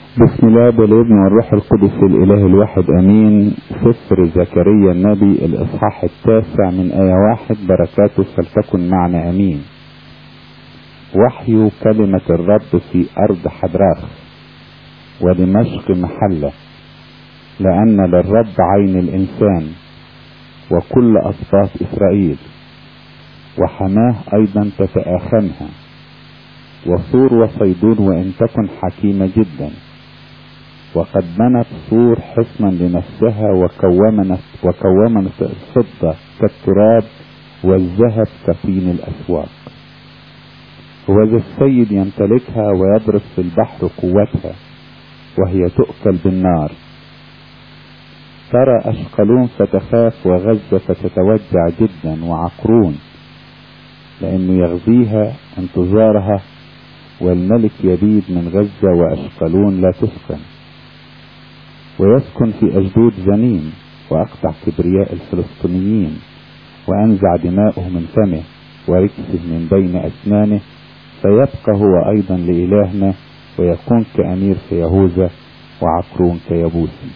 بسم الله والابن والروح القدس الاله الواحد امين سفر زكريا النبي الاصحاح التاسع من ايه واحد بركاته فلتكن معنا امين وحي كلمة الرب في ارض حدراخ ودمشق محلة لان للرب عين الانسان وكل اسباط اسرائيل وحماه ايضا تتآخمها وصور وصيدون وان تكن حكيمة جدا وقد بنت صور حصنا لنفسها وكومنت وكومنت الفضة كالتراب والذهب كطين الأسواق وذا السيد يمتلكها ويضرب في البحر قوتها وهي تؤكل بالنار ترى أشقلون فتخاف وغزة فتتوجع جدا وعقرون لأنه يغذيها انتظارها والملك يبيد من غزة وأشقلون لا تسكن ويسكن في أجدود زنيم وأقطع كبرياء الفلسطينيين وأنزع دماؤه من فمه وركسه من بين أسنانه فيبقى هو أيضا لإلهنا ويكون كأمير في يهوذا وعقرون كيبوسي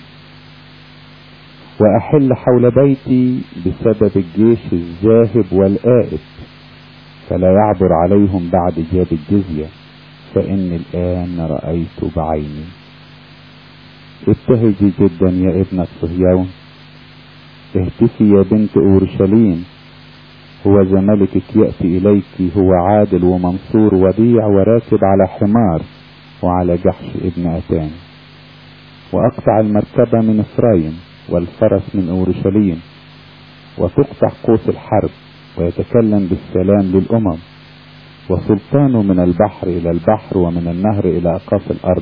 وأحل حول بيتي بسبب الجيش الذاهب والآئب فلا يعبر عليهم بعد جاب الجزية فإن الآن رأيت بعيني ابتهجي جدا يا ابنة صهيون اهتفي يا بنت اورشليم هو ذا ملكك يأتي إليك هو عادل ومنصور وديع وراكب على حمار وعلى جحش ابن أتان وأقطع المركبة من إفرايم والفرس من أورشليم وتقطع قوس الحرب ويتكلم بالسلام للأمم وسلطانه من البحر إلى البحر ومن النهر إلى أقاصي الأرض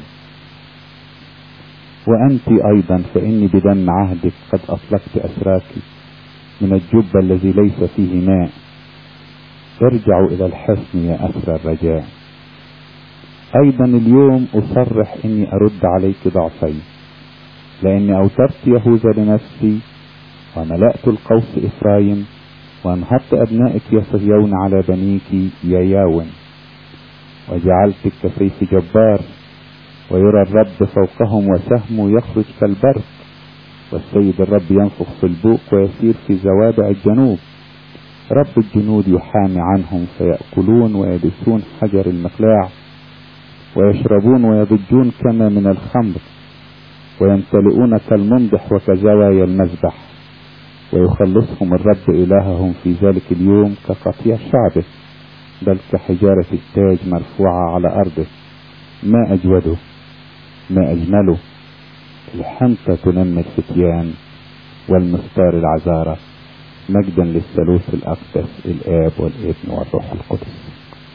وأنت أيضا فإني بدم عهدك قد أطلقت أسراك من الجب الذي ليس فيه ماء ارجعوا إلى الحصن يا أسر الرجاء أيضا اليوم أصرح إني أرد عليك ضعفي لأني أوترت يهوذا لنفسي وملأت القوس إفرايم وانهضت أبنائك يا صهيون على بنيك يا ياون وجعلتك كسيف جبار ويرى الرب فوقهم وسهمه يخرج كالبرق والسيد الرب ينفخ في البوق ويسير في زوابع الجنوب رب الجنود يحامي عنهم فيأكلون ويدسون حجر المقلاع ويشربون ويضجون كما من الخمر ويمتلئون كالمنضح وكزوايا المذبح ويخلصهم الرب إلههم في ذلك اليوم كقطيع شعبه بل كحجارة التاج مرفوعة على أرضه ما أجوده ما أجمله الحنطة تنمي الفتيان والمستار العذارة مجدا للثالوث الأقدس الآب والابن والروح القدس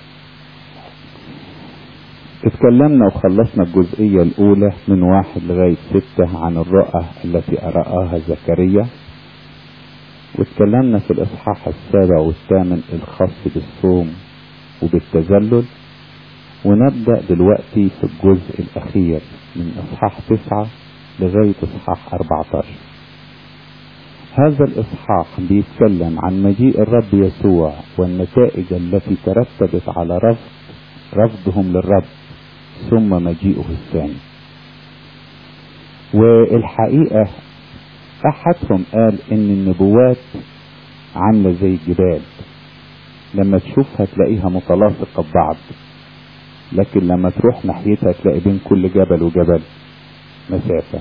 اتكلمنا وخلصنا الجزئية الأولى من واحد لغاية ستة عن الرؤى التي رآها زكريا واتكلمنا في الإصحاح السابع والثامن الخاص بالصوم وبالتذلل ونبدأ دلوقتي في الجزء الأخير من إصحاح تسعة لغاية إصحاح 14 هذا الإصحاح بيتكلم عن مجيء الرب يسوع والنتائج التي ترتبت على رفض رفضهم للرب ثم مجيئه الثاني والحقيقة أحدهم قال إن النبوات عاملة زي الجبال لما تشوفها تلاقيها متلاصقة ببعض لكن لما تروح ناحيتها تلاقي بين كل جبل وجبل مسافة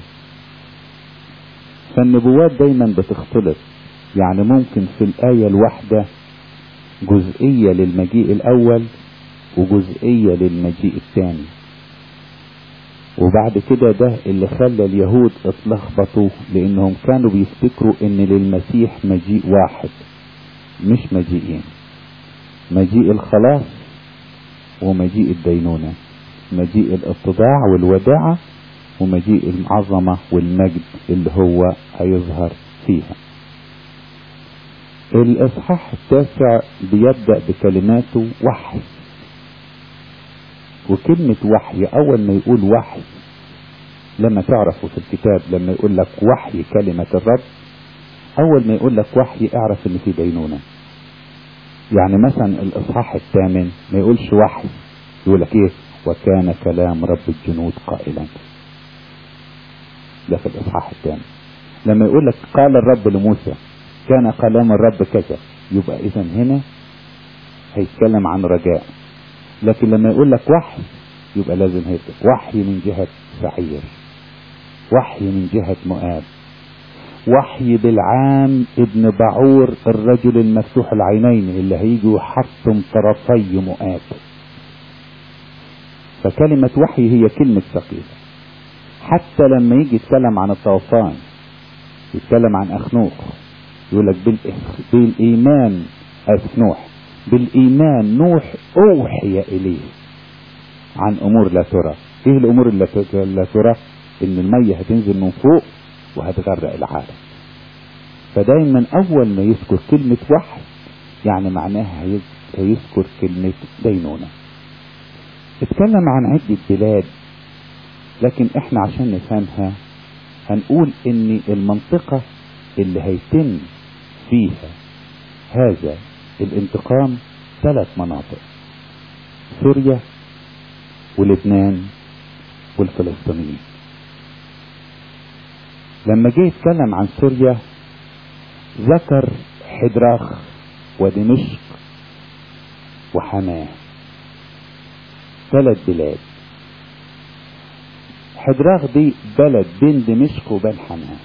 فالنبوات دايما بتختلط يعني ممكن في الآية الواحدة جزئية للمجيء الأول وجزئية للمجيء الثاني وبعد كده ده اللي خلى اليهود اتلخبطوا لانهم كانوا بيفتكروا ان للمسيح مجيء واحد مش مجيئين مجيء الخلاص ومجيء الدينونة مجيء الاتضاع والوداعة ومجيء العظمة والمجد اللي هو هيظهر فيها الإصحاح التاسع بيبدأ بكلماته وحي وكلمة وحي أول ما يقول وحي لما تعرفوا في الكتاب لما يقول لك وحي كلمة الرب أول ما يقول لك وحي اعرف إن في دينونة يعني مثلا الإصحاح الثامن ما يقولش وحي يقول لك إيه وكان كلام رب الجنود قائلا ده في الاصحاح الثاني لما يقول لك قال الرب لموسى كان كلام الرب كذا يبقى اذا هنا هيتكلم عن رجاء لكن لما يقول لك وحي يبقى لازم هيبقى وحي من جهة سعير وحي من جهة مؤاب وحي بالعام ابن بعور الرجل المفتوح العينين اللي هيجي يحطم طرفي مؤاب فكلمة وحي هي كلمة ثقيلة حتى لما يجي يتكلم عن الطوفان يتكلم عن أخنوخ يقول لك بالإيمان أسف نوح بالإيمان نوح أوحي إليه عن أمور لا ترى إيه الأمور اللي لا ترى إن المية هتنزل من فوق وهتغرق العالم فدايما أول ما يذكر كلمة وحي يعني معناها هيذكر كلمة دينونة اتكلم عن عدة بلاد لكن احنا عشان نفهمها هنقول ان المنطقة اللي هيتم فيها هذا الانتقام ثلاث مناطق سوريا ولبنان والفلسطينيين لما جه يتكلم عن سوريا ذكر حدراخ ودمشق وحماه ثلاث بلاد حدراخ دي بلد بين دمشق وبين حماه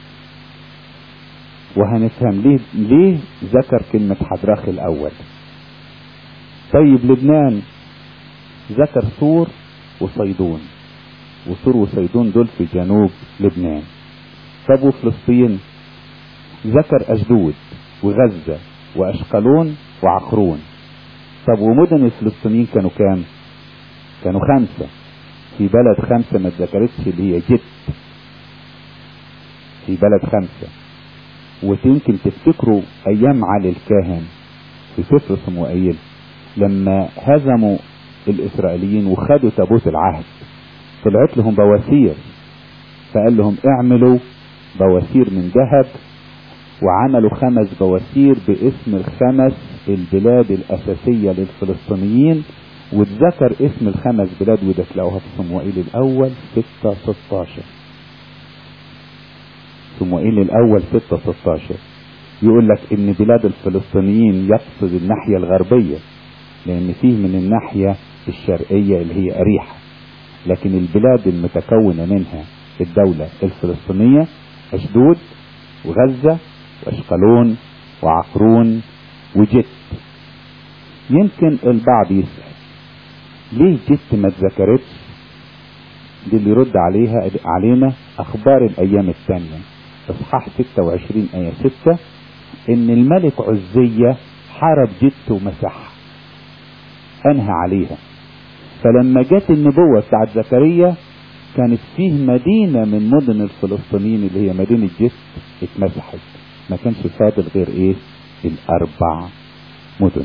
وهنفهم ليه ليه ذكر كلمة حدراخ الأول طيب لبنان ذكر سور وصيدون وسور وصيدون دول في جنوب لبنان طب وفلسطين ذكر أشدود وغزة وأشقلون وعقرون طب ومدن الفلسطينيين كانوا كام؟ كانوا خمسة في بلد خمسة ما اتذكرتش اللي هي جت في بلد خمسة ويمكن تفتكروا أيام علي الكاهن في سفر صموئيل لما هزموا الإسرائيليين وخدوا تابوت العهد طلعت لهم بواسير فقال لهم اعملوا بواسير من ذهب وعملوا خمس بواسير باسم الخمس البلاد الأساسية للفلسطينيين واتذكر اسم الخمس بلاد وده تلاقوها في صموئيل الأول 6 16 صموئيل الأول 6 16 يقول لك إن بلاد الفلسطينيين يقصد الناحية الغربية لأن فيه من الناحية الشرقية اللي هي أريحة لكن البلاد المتكونة منها الدولة الفلسطينية أشدود وغزة وأشقلون وعقرون وجت يمكن البعض يسأل ليه جت ما اتذكرتش دي اللي يرد عليها علينا أخبار الأيام الثانية إصحاح 26 آية 6 إن الملك عزية حارب جت ومسحها أنهى عليها فلما جت النبوة بتاعت زكريا كانت فيه مدينة من مدن الفلسطينيين اللي هي مدينة جت اتمسحت ما كانش فاضل غير ايه الاربع مدن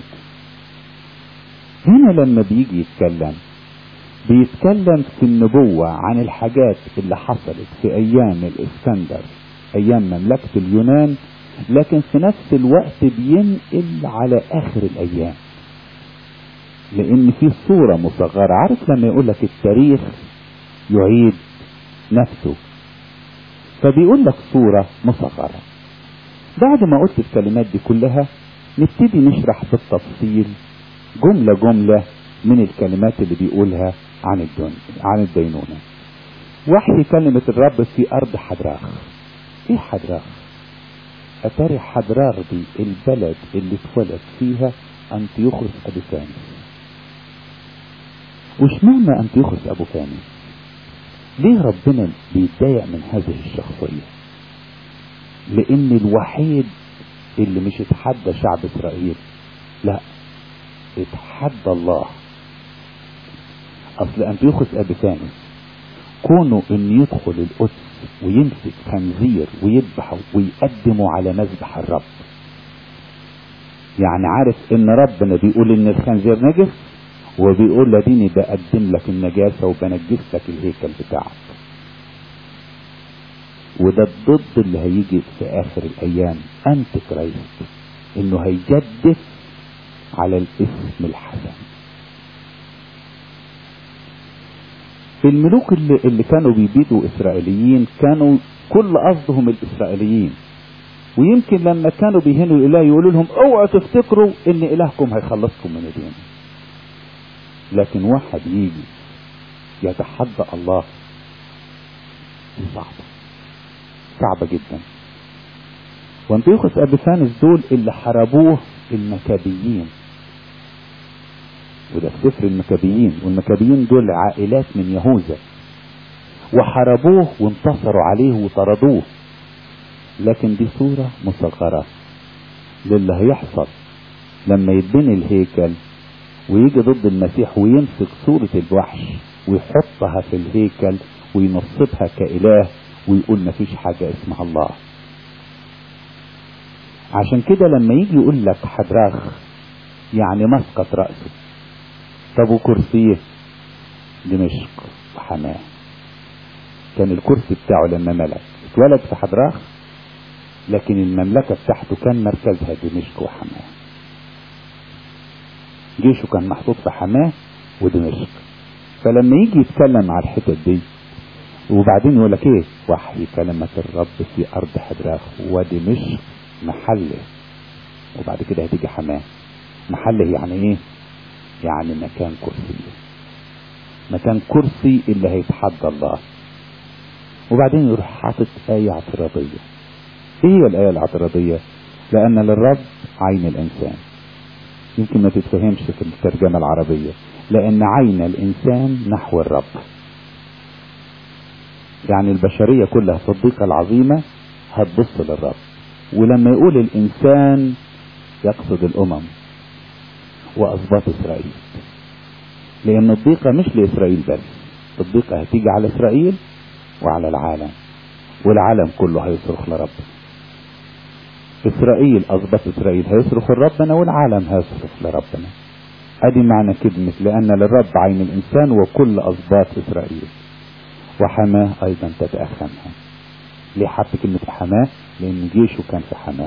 هنا لما بيجي يتكلم بيتكلم في النبوة عن الحاجات اللي حصلت في ايام الاسكندر ايام مملكة اليونان لكن في نفس الوقت بينقل على اخر الايام لان في صورة مصغرة عارف لما يقول لك التاريخ يعيد نفسه فبيقول لك صورة مصغرة بعد ما قلت الكلمات دي كلها نبتدي نشرح بالتفصيل جملة جملة من الكلمات اللي بيقولها عن الدين عن الدينونة وحي كلمة الرب في أرض حدراخ إيه حدراخ؟ أتاري حدراخ دي البلد اللي اتولد فيها أنتيوخوس أبو فانس واشمعنى أنتيوخوس أبو فانس؟ ليه ربنا بيتضايق من هذه الشخصية؟ لأن الوحيد اللي مش اتحدى شعب إسرائيل لا اتحدى الله أصل أنتيوخوس أبيفانس كونه إن يدخل القدس ويمسك خنزير ويذبحه ويقدمه على مذبح الرب يعني عارف ان ربنا بيقول ان الخنزير نجس وبيقول لديني بقدم لك النجاسة وبنجس لك الهيكل بتاعك وده الضد اللي هيجي في اخر الايام انت كرايست انه هيجدف على الاسم الحسن الملوك اللي, اللي كانوا بيبيدوا اسرائيليين كانوا كل قصدهم الاسرائيليين ويمكن لما كانوا بيهنوا الاله يقولوا لهم اوعوا تفتكروا ان الهكم هيخلصكم من ايدينا لكن واحد يجي يتحدى الله دي صعبة صعبة جدا وانطيوخوس ابيفانس دول اللي حاربوه المكابيين وده في سفر المكابيين والمكابيين دول عائلات من يهوذا وحاربوه وانتصروا عليه وطردوه لكن دي صورة مصغرة للي هيحصل لما يتبني الهيكل ويجي ضد المسيح ويمسك صورة الوحش ويحطها في الهيكل وينصبها كإله ويقول مفيش حاجة اسمها الله عشان كده لما يجي يقول لك حدراخ يعني مسقط رأسه طب وكرسيه دمشق وحماه كان الكرسي بتاعه لما ملك اتولد في حدراخ لكن المملكة بتاعته كان مركزها دمشق وحماه جيشه كان محطوط في حماه ودمشق فلما يجي يتكلم على الحتت دي وبعدين يقول لك ايه وحي كلمة الرب في ارض حدراخ ودمشق محله وبعد كده هتيجي حماه محله يعني ايه يعني مكان كرسي مكان كرسي اللي هيتحدى الله وبعدين يروح حاطط آية اعتراضية ايه هي الآية الاعتراضية لأن للرب عين الإنسان يمكن ما تتفهمش في الترجمة العربية لأن عين الإنسان نحو الرب يعني البشرية كلها في الضيقة العظيمة هتبص للرب ولما يقول الإنسان يقصد الأمم وأسباط إسرائيل لأن الضيقة مش لإسرائيل بس الضيقة هتيجي على إسرائيل وعلى العالم والعالم كله هيصرخ لربنا إسرائيل أسباط إسرائيل هيصرخ لربنا والعالم هيصرخ لربنا أدي معنى كلمة لأن للرب عين الإنسان وكل أسباط إسرائيل وحماه أيضا تتأخمها ليه حط كلمة حماه لأن جيشه كان في حماه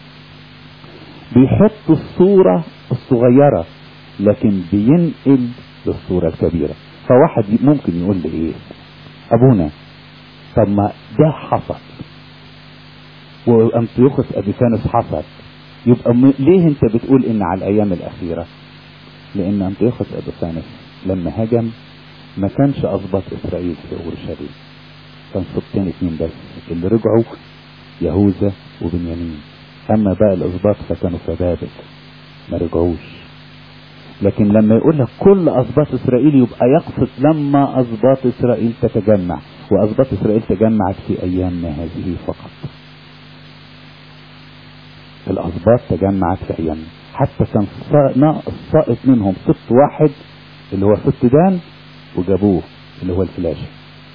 بيحط الصورة الصغيرة لكن بينقل للصورة الكبيرة فواحد ممكن يقول لي ايه ابونا طب ما ده حصل وانطيوخوس ابيفانس حصل يبقى م... ليه انت بتقول ان على الايام الاخيرة لان انطيوخوس ابيفانس لما هجم ما كانش اسباط اسرائيل في اورشليم كان سبطين اتنين بس اللي رجعوا يهوذا وبنيامين اما بقى الاسباط فكانوا في بابل ما رجعوش لكن لما يقول لك كل اسباط اسرائيل يبقى يقصد لما اسباط اسرائيل تتجمع واسباط اسرائيل تجمعت في ايامنا هذه فقط الاسباط تجمعت في ايامنا حتى كان ساقط منهم سبط واحد اللي هو سبط دان وجابوه اللي هو الفلاشي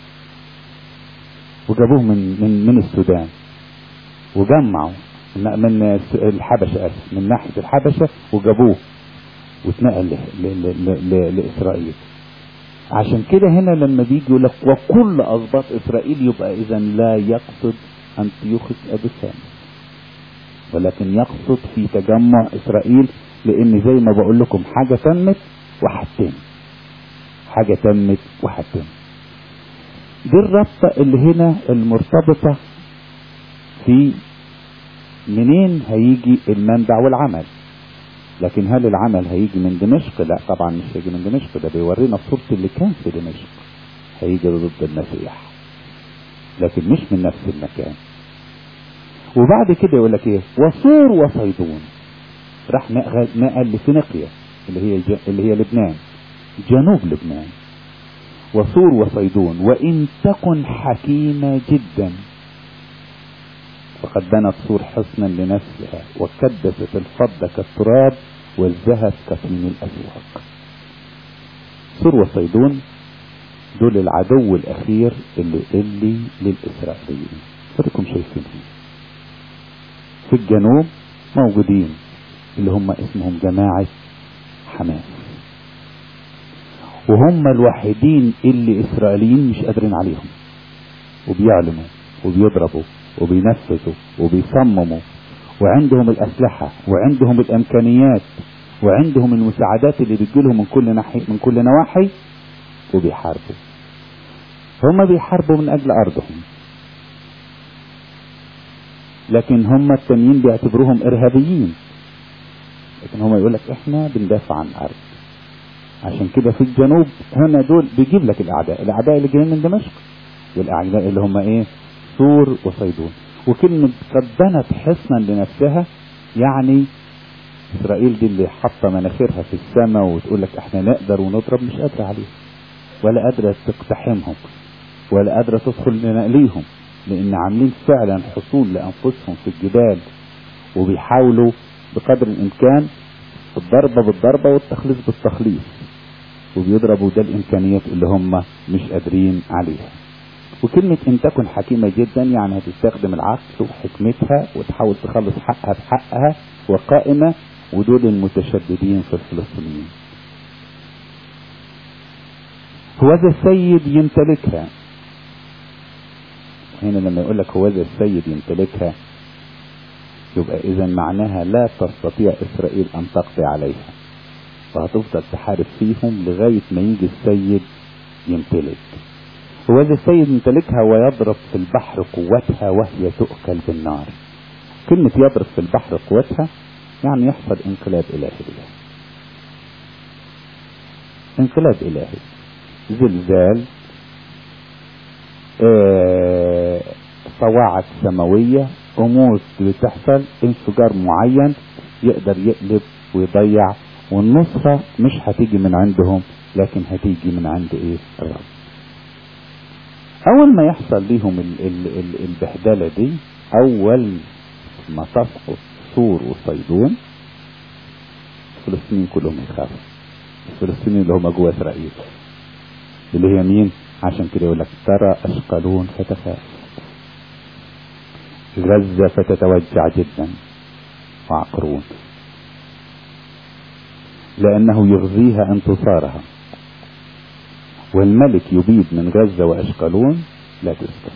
وجابوه من من من السودان وجمعوا من الحبشة أسف من ناحية الحبشة وجابوه واتنقل لإسرائيل عشان كده هنا لما بيجي يقول لك وكل أسباط إسرائيل يبقى إذا لا يقصد أنتيوخس أبيسان ولكن يقصد في تجمع إسرائيل لأن زي ما بقول لكم حاجة تمت وحتم حاجة تمت وحتم دي الرابطة اللي هنا المرتبطة في منين هيجي المنبع والعمل لكن هل العمل هيجي من دمشق لا طبعا مش هيجي من دمشق ده بيورينا صورة اللي كان في دمشق هيجي ضد المسيح لكن مش من نفس المكان وبعد كده يقول لك ايه وصور وصيدون راح نقل لفينيقيا اللي هي ج... اللي هي لبنان جنوب لبنان وصور وصيدون وان تكن حكيمه جدا فقد بنت سور حصنا لنفسها وكدست الفضة كالتراب والذهب كطين الأسواق سور وصيدون دول العدو الأخير اللي اللي للإسرائيليين خليكم شايفين في الجنوب موجودين اللي هم اسمهم جماعة حماس وهم الوحيدين اللي إسرائيليين مش قادرين عليهم وبيعلنوا وبيضربوا وبينفذوا وبيصمموا وعندهم الأسلحة وعندهم الإمكانيات وعندهم المساعدات اللي بتجيلهم من كل ناحية من كل نواحي وبيحاربوا هم بيحاربوا من اجل ارضهم لكن هم التانيين بيعتبروهم ارهابيين لكن هم يقول لك احنا بندافع عن الارض عشان كده في الجنوب هنا دول بيجيب لك الاعداء الاعداء اللي جايين من دمشق والاعداء اللي هم ايه سور وصيدون وكلمة قد بنت حصنا لنفسها يعني اسرائيل دي اللي حاطه مناخيرها في السماء وتقول لك احنا نقدر ونضرب مش قادره عليهم ولا قادره تقتحمهم ولا قادره تدخل لنقليهم لان عاملين فعلا حصول لانفسهم في الجبال وبيحاولوا بقدر الامكان الضربه بالضربه والتخليص بالتخليص وبيضربوا ده الامكانيات اللي هم مش قادرين عليها وكلمة إن تكن حكيمة جدا يعني هتستخدم العقل وحكمتها وتحاول تخلص حقها بحقها وقائمة ودول المتشددين في الفلسطينيين هو ذا السيد يمتلكها هنا لما يقول لك هو ذا السيد يمتلكها يبقى إذا معناها لا تستطيع إسرائيل أن تقضي عليها فهتفضل تحارب فيهم لغاية ما يجي السيد يمتلك هو ذا السيد يمتلكها ويضرب في البحر قوتها وهي تؤكل بالنار كلمة يضرب في البحر قوتها يعني يحصل انقلاب إلهي بها انقلاب إلهي زلزال آه صواعق سماوية أمور بتحصل انفجار معين يقدر يقلب ويضيع والنصرة مش هتيجي من عندهم لكن هتيجي من عند ايه الرب اول ما يحصل ليهم ال ال ال البهدلة دي اول ما تسقط سور وصيدون الفلسطينيين كلهم يخافوا الفلسطينيين اللي هم جوه اسرائيل اللي هي مين عشان كده يقول لك ترى اشقلون فتخاف غزة فتتوجع جدا وعقرون لأنه يغذيها انتصارها والملك يبيد من غزة وأشقلون لا تسكن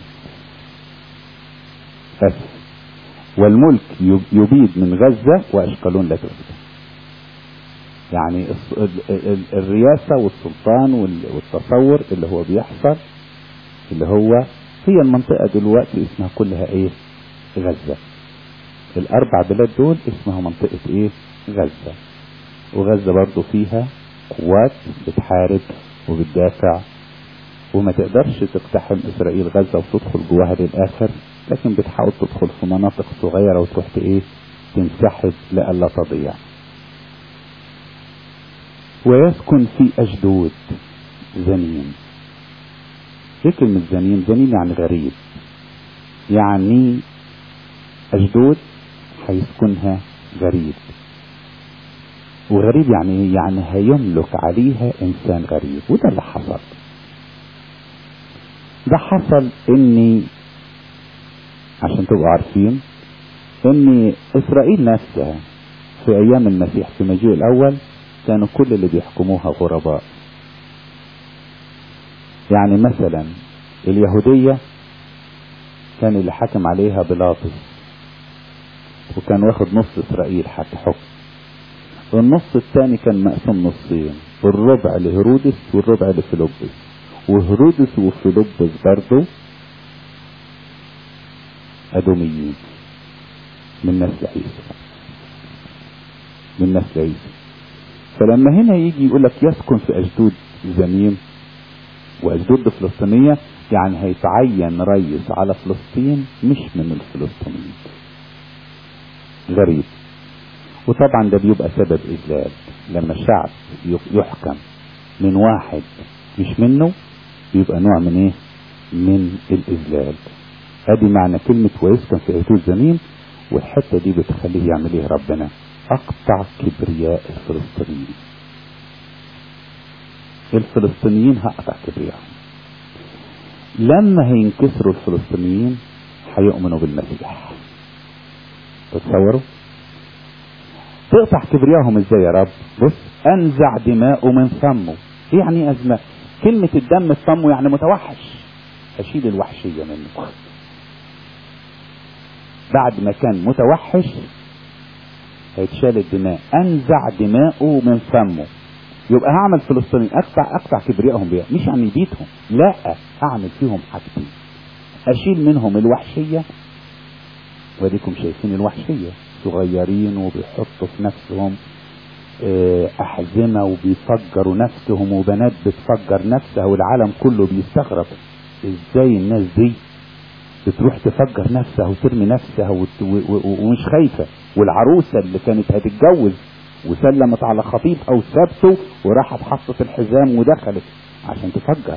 أسف والملك يبيد من غزة وأشقلون لا تسكن يعني الرياسة والسلطان والتصور اللي هو بيحصل اللي هو هي المنطقة دلوقتي اسمها كلها ايه غزة الاربع بلاد دول اسمها منطقة ايه غزة وغزة برضو فيها قوات بتحارب وبتدافع وما تقدرش تقتحم اسرائيل غزة وتدخل جواها للاخر لكن بتحاول تدخل في مناطق صغيرة وتروح ايه تنسحب لألا تضيع ويسكن في أشدود زنين ايه كلمة زنين زنين يعني غريب يعني أشدود هيسكنها غريب وغريب يعني ايه يعني هيملك عليها انسان غريب وده اللي حصل ده حصل اني عشان تبقوا عارفين ان اسرائيل نفسها في ايام المسيح في مجيء الاول كانوا كل اللي بيحكموها غرباء يعني مثلا اليهودية كان اللي حكم عليها بيلاطس وكان واخد نص اسرائيل حتى حكم والنص الثاني كان مقسوم نصين الربع لهرودس والربع لفيلبس وهرودس وفيلبس برضه أدوميين من نسل عيسى من نسل عيسى فلما هنا يجي يقول لك يسكن في أجدود زميم وأجدود فلسطينية يعني هيتعين رئيس على فلسطين مش من الفلسطينيين غريب وطبعا ده بيبقى سبب إذلال لما الشعب يحكم من واحد مش منه بيبقى نوع من ايه من الإذلال ادي معنى كلمة ويسكن في أجدود زميم والحتة دي بتخليه يعمل ايه ربنا اقطع كبرياء الفلسطينيين الفلسطينيين هقطع كبريائهم لما هينكسروا الفلسطينيين هيؤمنوا بالمسيح تتصوروا تقطع كبريائهم ازاي يا رب بص انزع دماءه من فمه ايه يعني ازمه كلمه الدم في فمه يعني متوحش اشيل الوحشيه منه بعد ما كان متوحش هيتشال الدماء انزع دماءه من فمه يبقى هعمل فلسطينيين اقطع اقطع كبريائهم بيها مش يعني بيتهم لا اعمل فيهم حاجتين اشيل منهم الوحشيه واديكم شايفين الوحشيه صغيرين وبيحطوا في نفسهم آه، احزمه وبيفجروا نفسهم وبنات بتفجر نفسها والعالم كله بيستغرب ازاي الناس دي بتروح تفجر نفسها وترمي نفسها وت- و- و- ومش خايفه والعروسه اللي كانت هتتجوز وسلمت على خطيب او سابته وراحت حطت الحزام ودخلت عشان تفجر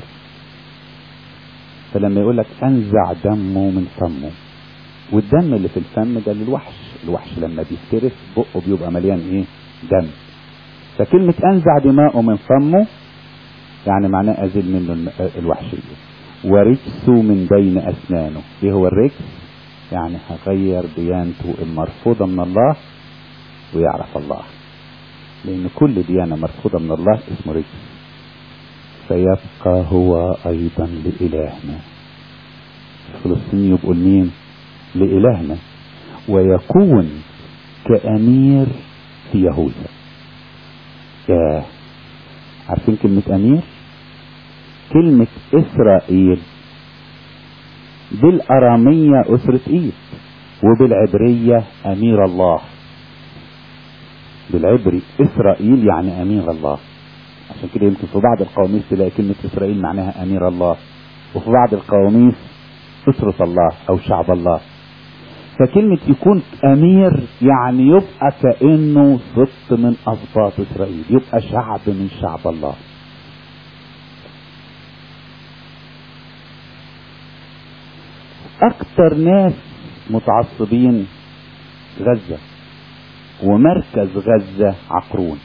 فلما يقول لك انزع دمه من فمه والدم اللي في الفم ده للوحش الوحش لما بيفترس بقه بيبقى مليان ايه دم فكلمة انزع دماءه من فمه يعني معناه ازيل منه الم- الوحشية ورجسه من بين اسنانه ايه هو الرجس يعني هغير ديانته المرفوضة من الله ويعرف الله لان كل ديانة مرفوضة من الله اسمه رجس فيبقى هو ايضا لالهنا الفلسطيني يبقوا لمين لالهنا ويكون كامير في يهوذا ياه عارفين كلمة امير كلمة اسرائيل بالارامية اسرة ايد وبالعبرية امير الله بالعبري اسرائيل يعني امير الله عشان كده يمكن في بعض القواميس تلاقي كلمة اسرائيل معناها امير الله وفي بعض القواميس اسرة الله او شعب الله فكلمة يكون امير يعني يبقى كأنه سبط من اسباط اسرائيل يبقى شعب من شعب الله اكتر ناس متعصبين غزة ومركز غزة عقرون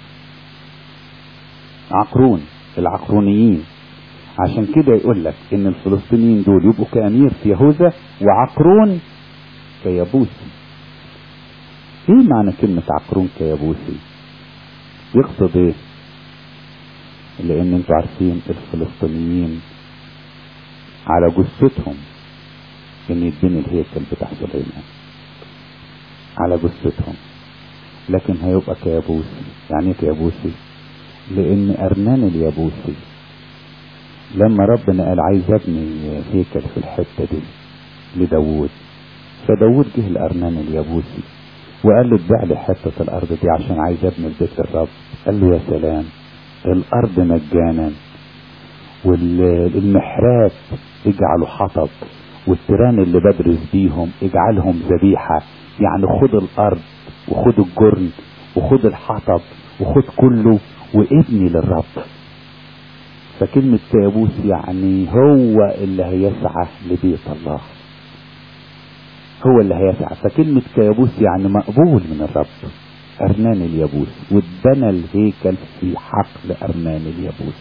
عقرون العقرونيين عشان كده يقول لك ان الفلسطينيين دول يبقوا كامير في يهوذا وعقرون كيابوسي ايه معنى كلمة عقرون كيابوسي يقصد ايه لان انتوا عارفين الفلسطينيين على جثتهم ان يتبني الهيكل بتاع سليمان على جثتهم لكن هيبقى كيابوسي يعني ايه كيابوسي لان ارنان اليابوسي لما ربنا قال عايز ابني هيكل في الحته دي لداوود فداوود جه لارنان اليابوسي وقال له اتباع لي حته الارض دي عشان عايز ابني البيت الرب قال له يا سلام الارض مجانا والمحرات اجعلوا حطب والتيران اللي بدرس بيهم اجعلهم ذبيحه يعني خد الارض وخد الجرن وخد الحطب وخد كله وابني للرب فكلمة كيابوس يعني هو اللي هيسعى لبيت الله هو اللي هيسعى فكلمة كيابوس يعني مقبول من الرب أرنان اليابوس واتبنى الهيكل في حقل أرنان اليابوس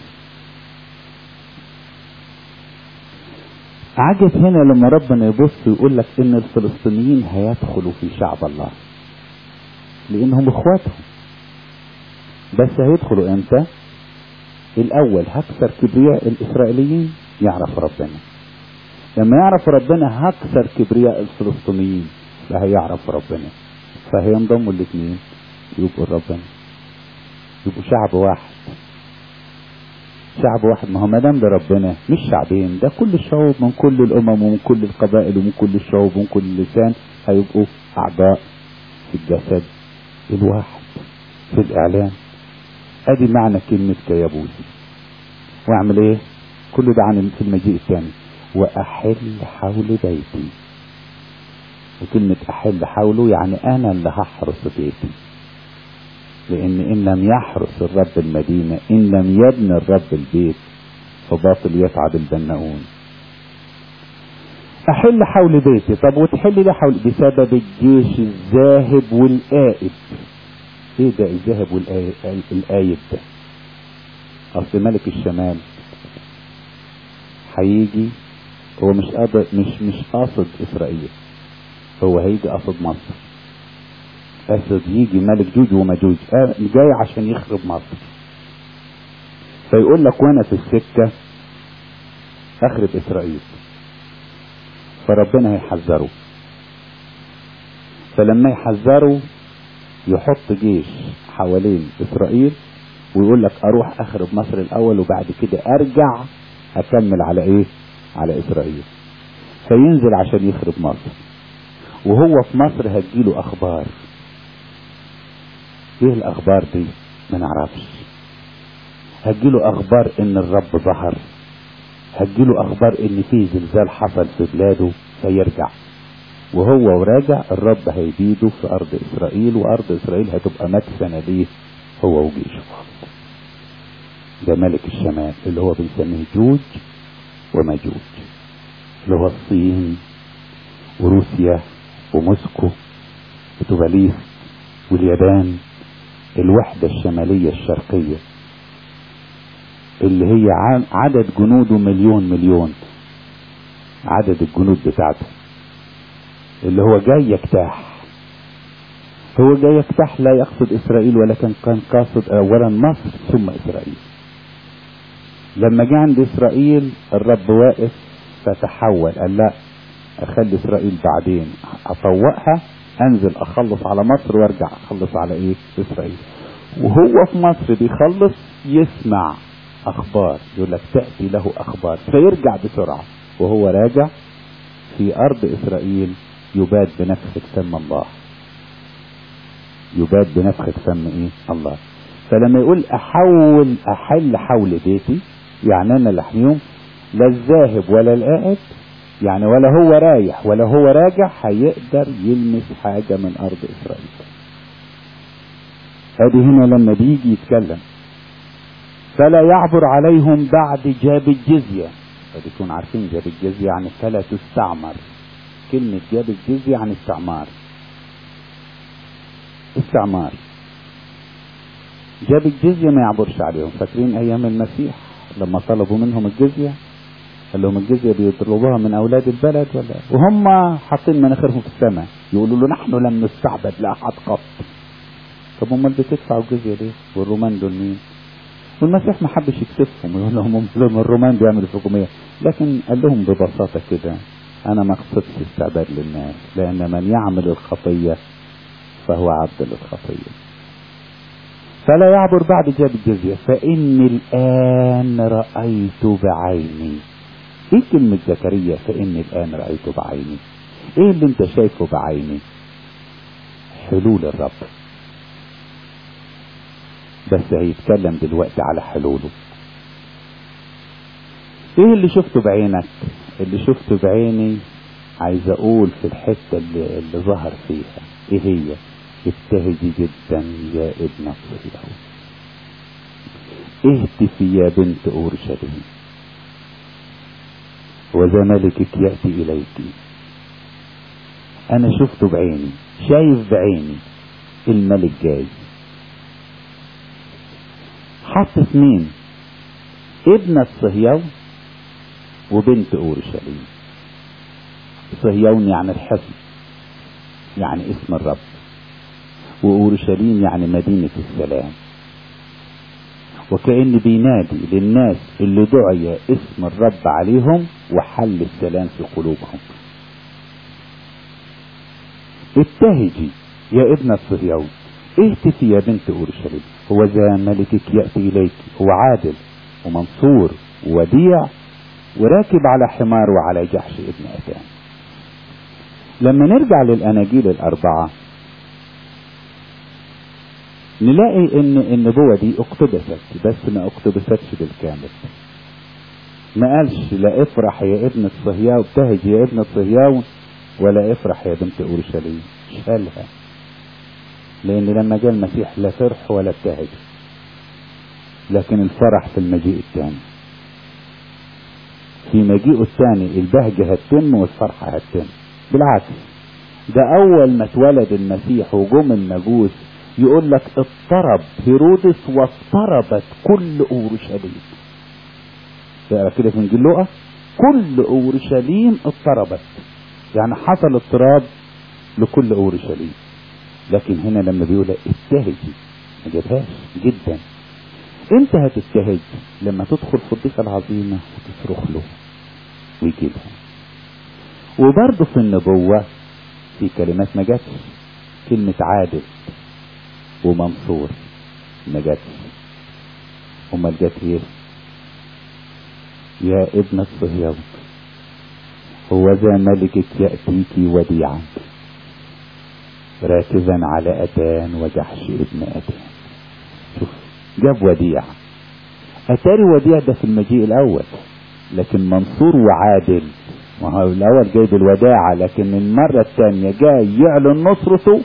عجب هنا لما ربنا يبص ويقول لك ان الفلسطينيين هيدخلوا في شعب الله لانهم اخواتهم بس هيدخلوا امتى الاول هكسر كبرياء الاسرائيليين يعرف ربنا لما يعرف ربنا هكسر كبرياء الفلسطينيين فهيعرف ربنا فهينضموا الاثنين يبقوا ربنا يبقوا شعب واحد شعب واحد ما هو ما دام ده ربنا مش شعبين ده كل الشعوب من كل الامم ومن كل القبائل ومن كل الشعوب ومن كل اللسان هيبقوا اعضاء في الجسد الواحد في الاعلان ادي معنى كلمة كيابوس واعمل ايه كل ده عن في المجيء الثاني واحل حول بيتي وكلمة احل حوله يعني انا اللي هحرس بيتي لان ان لم يحرس الرب المدينة ان لم يبني الرب البيت فباطل يتعب البناؤون احل حول بيتي طب وتحل ليه حول بسبب الجيش الذاهب والآئب ايه ده الذهب والآيب ده اصل ملك الشمال هيجي هو مش قادر مش مش قاصد اسرائيل هو هيجي قاصد مصر قاصد يجي ملك جوج ومجوج آه جاي عشان يخرب مصر فيقول لك وانا في السكه اخرب اسرائيل فربنا هيحذره فلما يحذره يحط جيش حوالين اسرائيل ويقول لك اروح اخرب مصر الاول وبعد كده ارجع اكمل على ايه على اسرائيل فينزل عشان يخرب مصر وهو في مصر هتجيله اخبار ايه الاخبار دي ما نعرفش هتجيله اخبار ان الرب ظهر هتجيله اخبار ان في زلزال حصل في بلاده فيرجع وهو وراجع الرب هيبيده في ارض اسرائيل وارض اسرائيل هتبقى مدفنة ليه هو وجيشه ده ملك الشمال اللي هو بنسميه جوج وماجوج اللي هو الصين وروسيا وموسكو وتوباليس واليابان الوحدة الشمالية الشرقية اللي هي عدد جنوده مليون مليون عدد الجنود بتاعته اللي هو جاي يجتاح هو جاي يجتاح لا يقصد اسرائيل ولكن كان قاصد اولا مصر ثم اسرائيل لما جه عند اسرائيل الرب واقف فتحول قال لا اخلي اسرائيل بعدين افوقها انزل اخلص على مصر وارجع اخلص على ايه اسرائيل وهو في مصر بيخلص يسمع اخبار يقول لك تاتي له اخبار فيرجع بسرعه وهو راجع في ارض اسرائيل يباد بنفخة فم الله يباد بنفخة فم ايه الله فلما يقول احول احل حول بيتي يعني انا اللي احميهم لا الذاهب ولا القاعد يعني ولا هو رايح ولا هو راجع هيقدر يلمس حاجة من ارض اسرائيل ادي هنا لما بيجي يتكلم فلا يعبر عليهم بعد جاب الجزية فبيكون عارفين جاب الجزية يعني فلا تستعمر كلمة جاب الجزية عن استعمار استعمار جاب الجزية ما يعبرش عليهم فاكرين أيام المسيح لما طلبوا منهم الجزية قال لهم الجزية بيطلبوها من أولاد البلد ولا وهم حاطين مناخيرهم في السماء يقولوا له نحن لم نستعبد لأحد قط طب امال بتدفعوا الجزية ليه؟ والرومان دول مين؟ والمسيح ما حبش يكتفهم يقول لهم لهم الرومان بيعملوا فيكم ايه؟ لكن قال لهم ببساطة كده أنا ما اقصدش استعباد للناس لأن من يعمل الخطية فهو عبد للخطية فلا يعبر بعد جاب الجزية فإني الآن رأيت بعيني إيه كلمة زكريا فإني الآن رأيت بعيني إيه اللي أنت شايفه بعيني حلول الرب بس هيتكلم دلوقتي على حلوله ايه اللي شفته بعينك اللي شفته بعيني عايز اقول في الحتة اللي, اللي ظهر فيها ايه هي ابتهجي جدا يا ابن الصهيون اهتفي يا بنت اورشليم وذا ملكك ياتي اليك انا شفته بعيني شايف بعيني الملك جاي حط اثنين ابنة صهيون وبنت اورشليم صهيون يعني الحصن يعني اسم الرب واورشليم يعني مدينة السلام وكأن بينادي للناس اللي دعي اسم الرب عليهم وحل السلام في قلوبهم ابتهجي يا ابنة صهيون اهتفي يا بنت اورشليم هو ذا ملكك ياتي اليك هو عادل ومنصور ووديع وراكب على حمار وعلى جحش ابن اتان لما نرجع للاناجيل الاربعه نلاقي ان النبوه دي اقتبست بس ما اقتبستش بالكامل ما قالش لا افرح يا ابن الصهيون ابتهج يا ابن الصهيون ولا افرح يا بنت اورشليم شالها لان لما جاء المسيح لا فرح ولا ابتهج لكن الفرح في المجيء الثاني في مجيئه الثاني البهجة هتتم والفرحة هتتم بالعكس ده أول ما اتولد المسيح وجم المجوس يقول لك اضطرب هيرودس واضطربت كل أورشليم تقرا كده في إنجيل لوقا كل أورشليم اضطربت يعني حصل اضطراب لكل أورشليم لكن هنا لما بيقول ابتهجي ما جابهاش جدا انت هتبتهج لما تدخل في الضيقة العظيمة وتصرخ له ويجيبها وبرضه في النبوة في كلمات ما جاتش كلمة عادل ومنصور ما جاتش امال جت ايه يا ابن الصهيون هو ذا ملكك يأتيك وديعا راكبا على أتان وجحش ابن أتان شوف جاب وديع أتاري وديع ده في المجيء الأول لكن منصور وعادل ما هو الأول جايب الوداعة لكن المرة الثانية جاي يعلن نصرته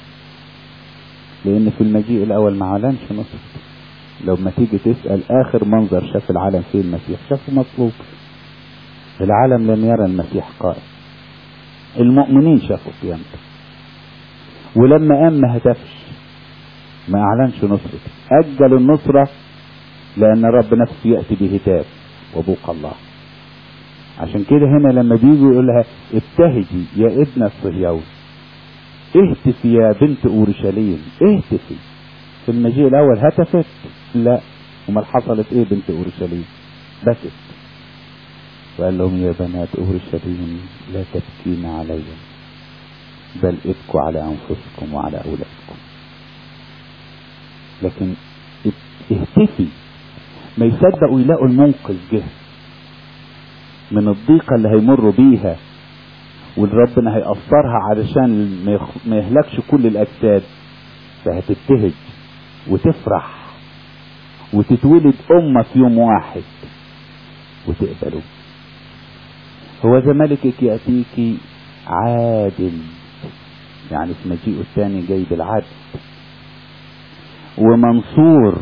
لأن في المجيء الأول ما أعلنش نصرته لو ما تيجي تسأل آخر منظر شاف العالم فيه المسيح شافه مطلوب العالم لم يرى المسيح قائم المؤمنين شافوا قيامته ولما قام ما هتفش ما اعلنش نصرته اجل النصرة لان رب نفسه يأتي بهتاف وبوق الله عشان كده هنا لما بيجي يقول لها ابتهجي يا ابن الصهيون اهتفي يا بنت اورشليم اهتفي في المجيء الاول هتفت لا امال حصلت ايه بنت اورشليم بكت وقال لهم يا بنات اورشليم لا تبكين علي بل ابكوا على انفسكم وعلى اولادكم لكن اهتفي ما يصدقوا يلاقوا المنقذ جه من الضيقه اللي هيمروا بيها واللي ربنا هيقصرها علشان ما يهلكش كل الاجساد فهتبتهج وتفرح وتتولد امه في يوم واحد وتقبله هو ذا ملكك ياتيك عادل يعني في مجيئه الثاني جاي بالعدل ومنصور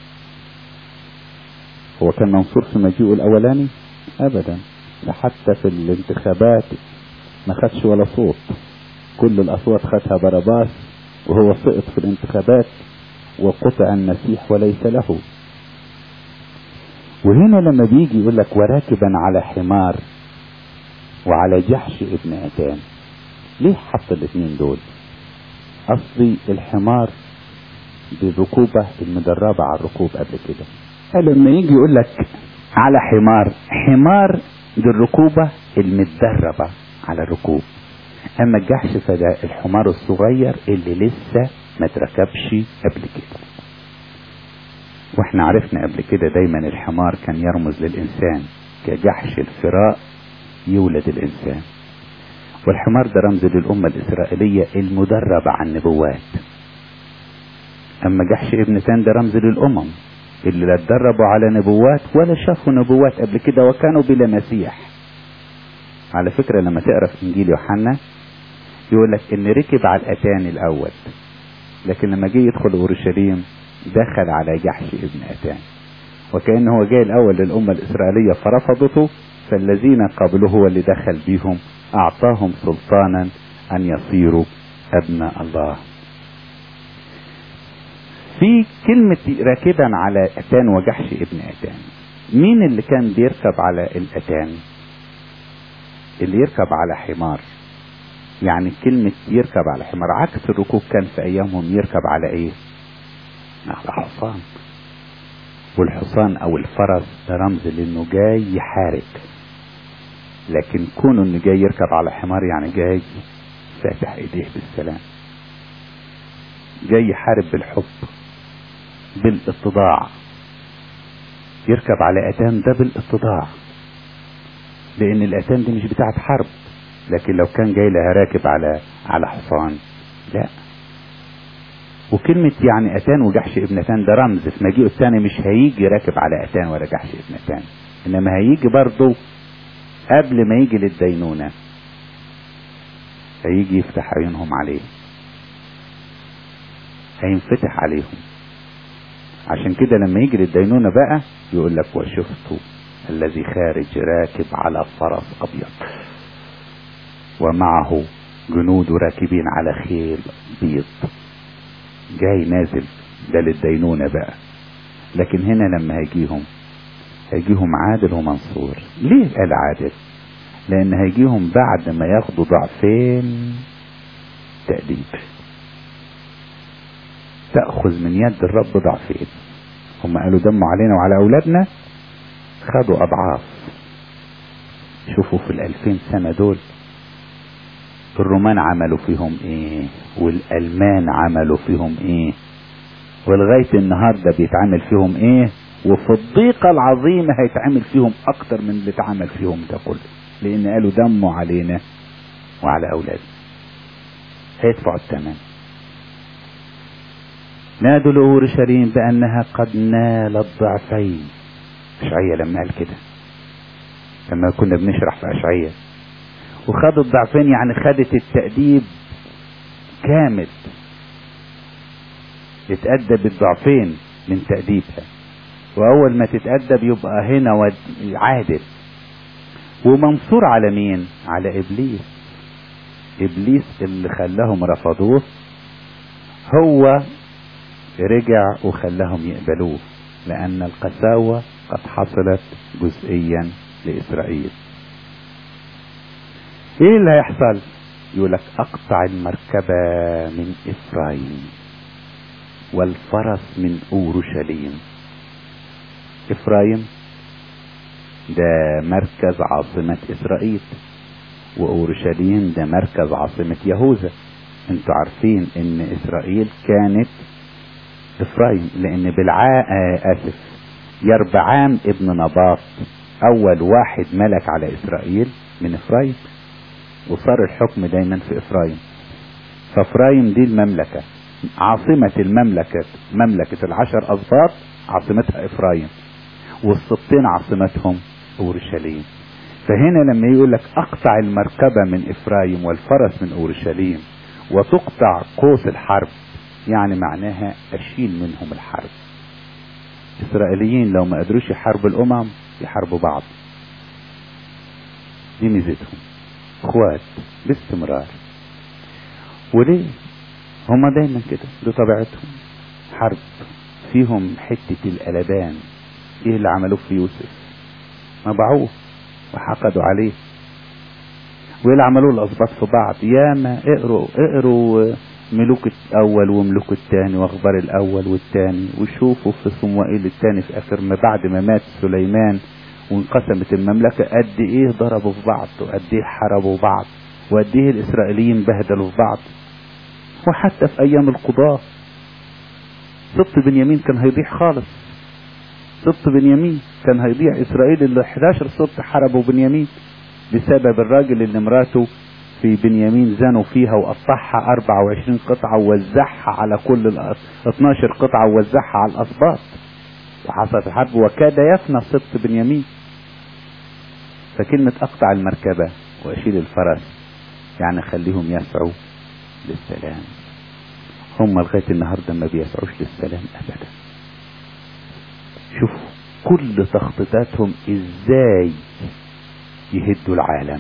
هو كان منصور في مجيئه الاولاني ابدا ده حتى في الانتخابات ما خدش ولا صوت كل الاصوات خدها باراباس وهو سقط في الانتخابات وقطع المسيح وليس له وهنا لما بيجي يقول لك وراكبا على حمار وعلى جحش ابن اتان ليه حط الاثنين دول اصلي الحمار دي الركوبة المدربة على الركوب قبل كده قال لما يجي يقول لك على حمار حمار دي الركوبة المتدربة على الركوب اما الجحش فده الحمار الصغير اللي لسه ما تركبش قبل كده واحنا عرفنا قبل كده دايما الحمار كان يرمز للانسان كجحش الفراء يولد الانسان والحمار ده رمز للأمة الإسرائيلية المدربة على النبوات أما جحش ابن تان ده رمز للأمم اللي لا اتدربوا على نبوات ولا شافوا نبوات قبل كده وكانوا بلا مسيح على فكرة لما تقرا في إنجيل يوحنا يقول لك إن ركب على الأتان الأول لكن لما جه يدخل أورشليم دخل على جحش ابن أتان وكأنه هو جاي الأول للأمة الإسرائيلية فرفضته فالذين قبله هو اللي دخل بيهم أعطاهم سلطانا أن يصيروا أبناء الله في كلمة راكبا على أتان وجحش ابن أتان مين اللي كان بيركب على الأتان اللي يركب على حمار يعني كلمة يركب على حمار عكس الركوب كان في أيامهم يركب على إيه على حصان والحصان أو الفرس ده رمز لأنه جاي يحارب لكن كونه انه جاي يركب على حمار يعني جاي فاتح ايديه بالسلام جاي يحارب بالحب بالاتضاع يركب على اتان ده بالاتضاع لان الاتان دي مش بتاعت حرب لكن لو كان جاي لها راكب على على حصان لا وكلمة يعني أتان وجحش ابن أتان ده رمز في مجيئه الثاني مش هيجي راكب على أتان ولا جحش ابن أتان إنما هيجي برضه قبل ما يجي للدينونة هيجي يفتح عيونهم عليه هينفتح عليهم عشان كده لما يجي للدينونة بقى يقول لك وشفت الذي خارج راكب على فرس أبيض ومعه جنود راكبين على خيل بيض جاي نازل ده للدينونة بقى لكن هنا لما هيجيهم هيجيهم عادل ومنصور ليه قال عادل لان هيجيهم بعد ما ياخدوا ضعفين تأديب تأخذ من يد الرب ضعفين هم قالوا دموا علينا وعلى أولادنا خدوا أضعاف شوفوا في الألفين سنة دول الرومان عملوا فيهم ايه والألمان عملوا فيهم ايه ولغاية النهاردة بيتعمل فيهم ايه وفي الضيقة العظيمة هيتعمل فيهم أكتر من اللي اتعمل فيهم ده كله لأن قالوا دموا علينا وعلى أولادنا هيدفعوا الثمن نادوا لأورشليم بأنها قد نالت ضعفين أشعية لما قال كده لما كنا بنشرح في أشعية وخدوا الضعفين يعني خدت التأديب كامل اتأدب الضعفين من تأديبها وأول ما تتأدب يبقى هنا عادل ومنصور على مين؟ على إبليس إبليس اللي خلاهم رفضوه هو رجع وخلاهم يقبلوه لأن القساوة قد حصلت جزئيا لإسرائيل ايه اللي هيحصل يقول لك اقطع المركبة من افرايم والفرس من اورشليم افرايم ده مركز عاصمة اسرائيل واورشليم ده مركز عاصمة يهوذا انتوا عارفين ان اسرائيل كانت افرايم لان بالعاء اسف يربعام ابن نباط اول واحد ملك على اسرائيل من افرايم وصار الحكم دايما في افرايم فافرايم دي المملكة عاصمة المملكة مملكة العشر اسباط عاصمتها افرايم والسبطين عاصمتهم اورشليم فهنا لما يقول لك اقطع المركبة من افرايم والفرس من اورشليم وتقطع قوس الحرب يعني معناها اشيل منهم الحرب الاسرائيليين لو ما قدروش يحاربوا الامم يحاربوا بعض دي ميزتهم اخوات باستمرار وليه هما دايما كده دي طبيعتهم حرب فيهم حتة القلبان ايه اللي عملوه في يوسف ما باعوه وحقدوا عليه وايه اللي عملوه الاسباط في بعض ياما اقروا اقروا ملوك الاول وملوك الثاني واخبار الاول والثاني وشوفوا في صموئيل الثاني في اخر ما بعد ما مات سليمان وانقسمت المملكة قد ايه ضربوا في بعض وقد ايه حاربوا بعض وقد ايه الاسرائيليين بهدلوا في بعض وحتى في ايام القضاة سبط بنيامين كان هيضيع خالص سبط بنيامين كان هيضيع اسرائيل اللي 11 سبط حاربوا بنيامين بسبب الراجل اللي مراته في بنيامين زنوا فيها وقطعها 24 قطعة ووزعها على كل ال 12 قطعة ووزعها على الأسباط وحصلت الحرب وكاد يفنى سبط بنيامين فكلمة أقطع المركبة وأشيل الفرس يعني خليهم يسعوا للسلام هم لغاية النهاردة ما بيسعوش للسلام أبدا شوف كل تخطيطاتهم ازاي يهدوا العالم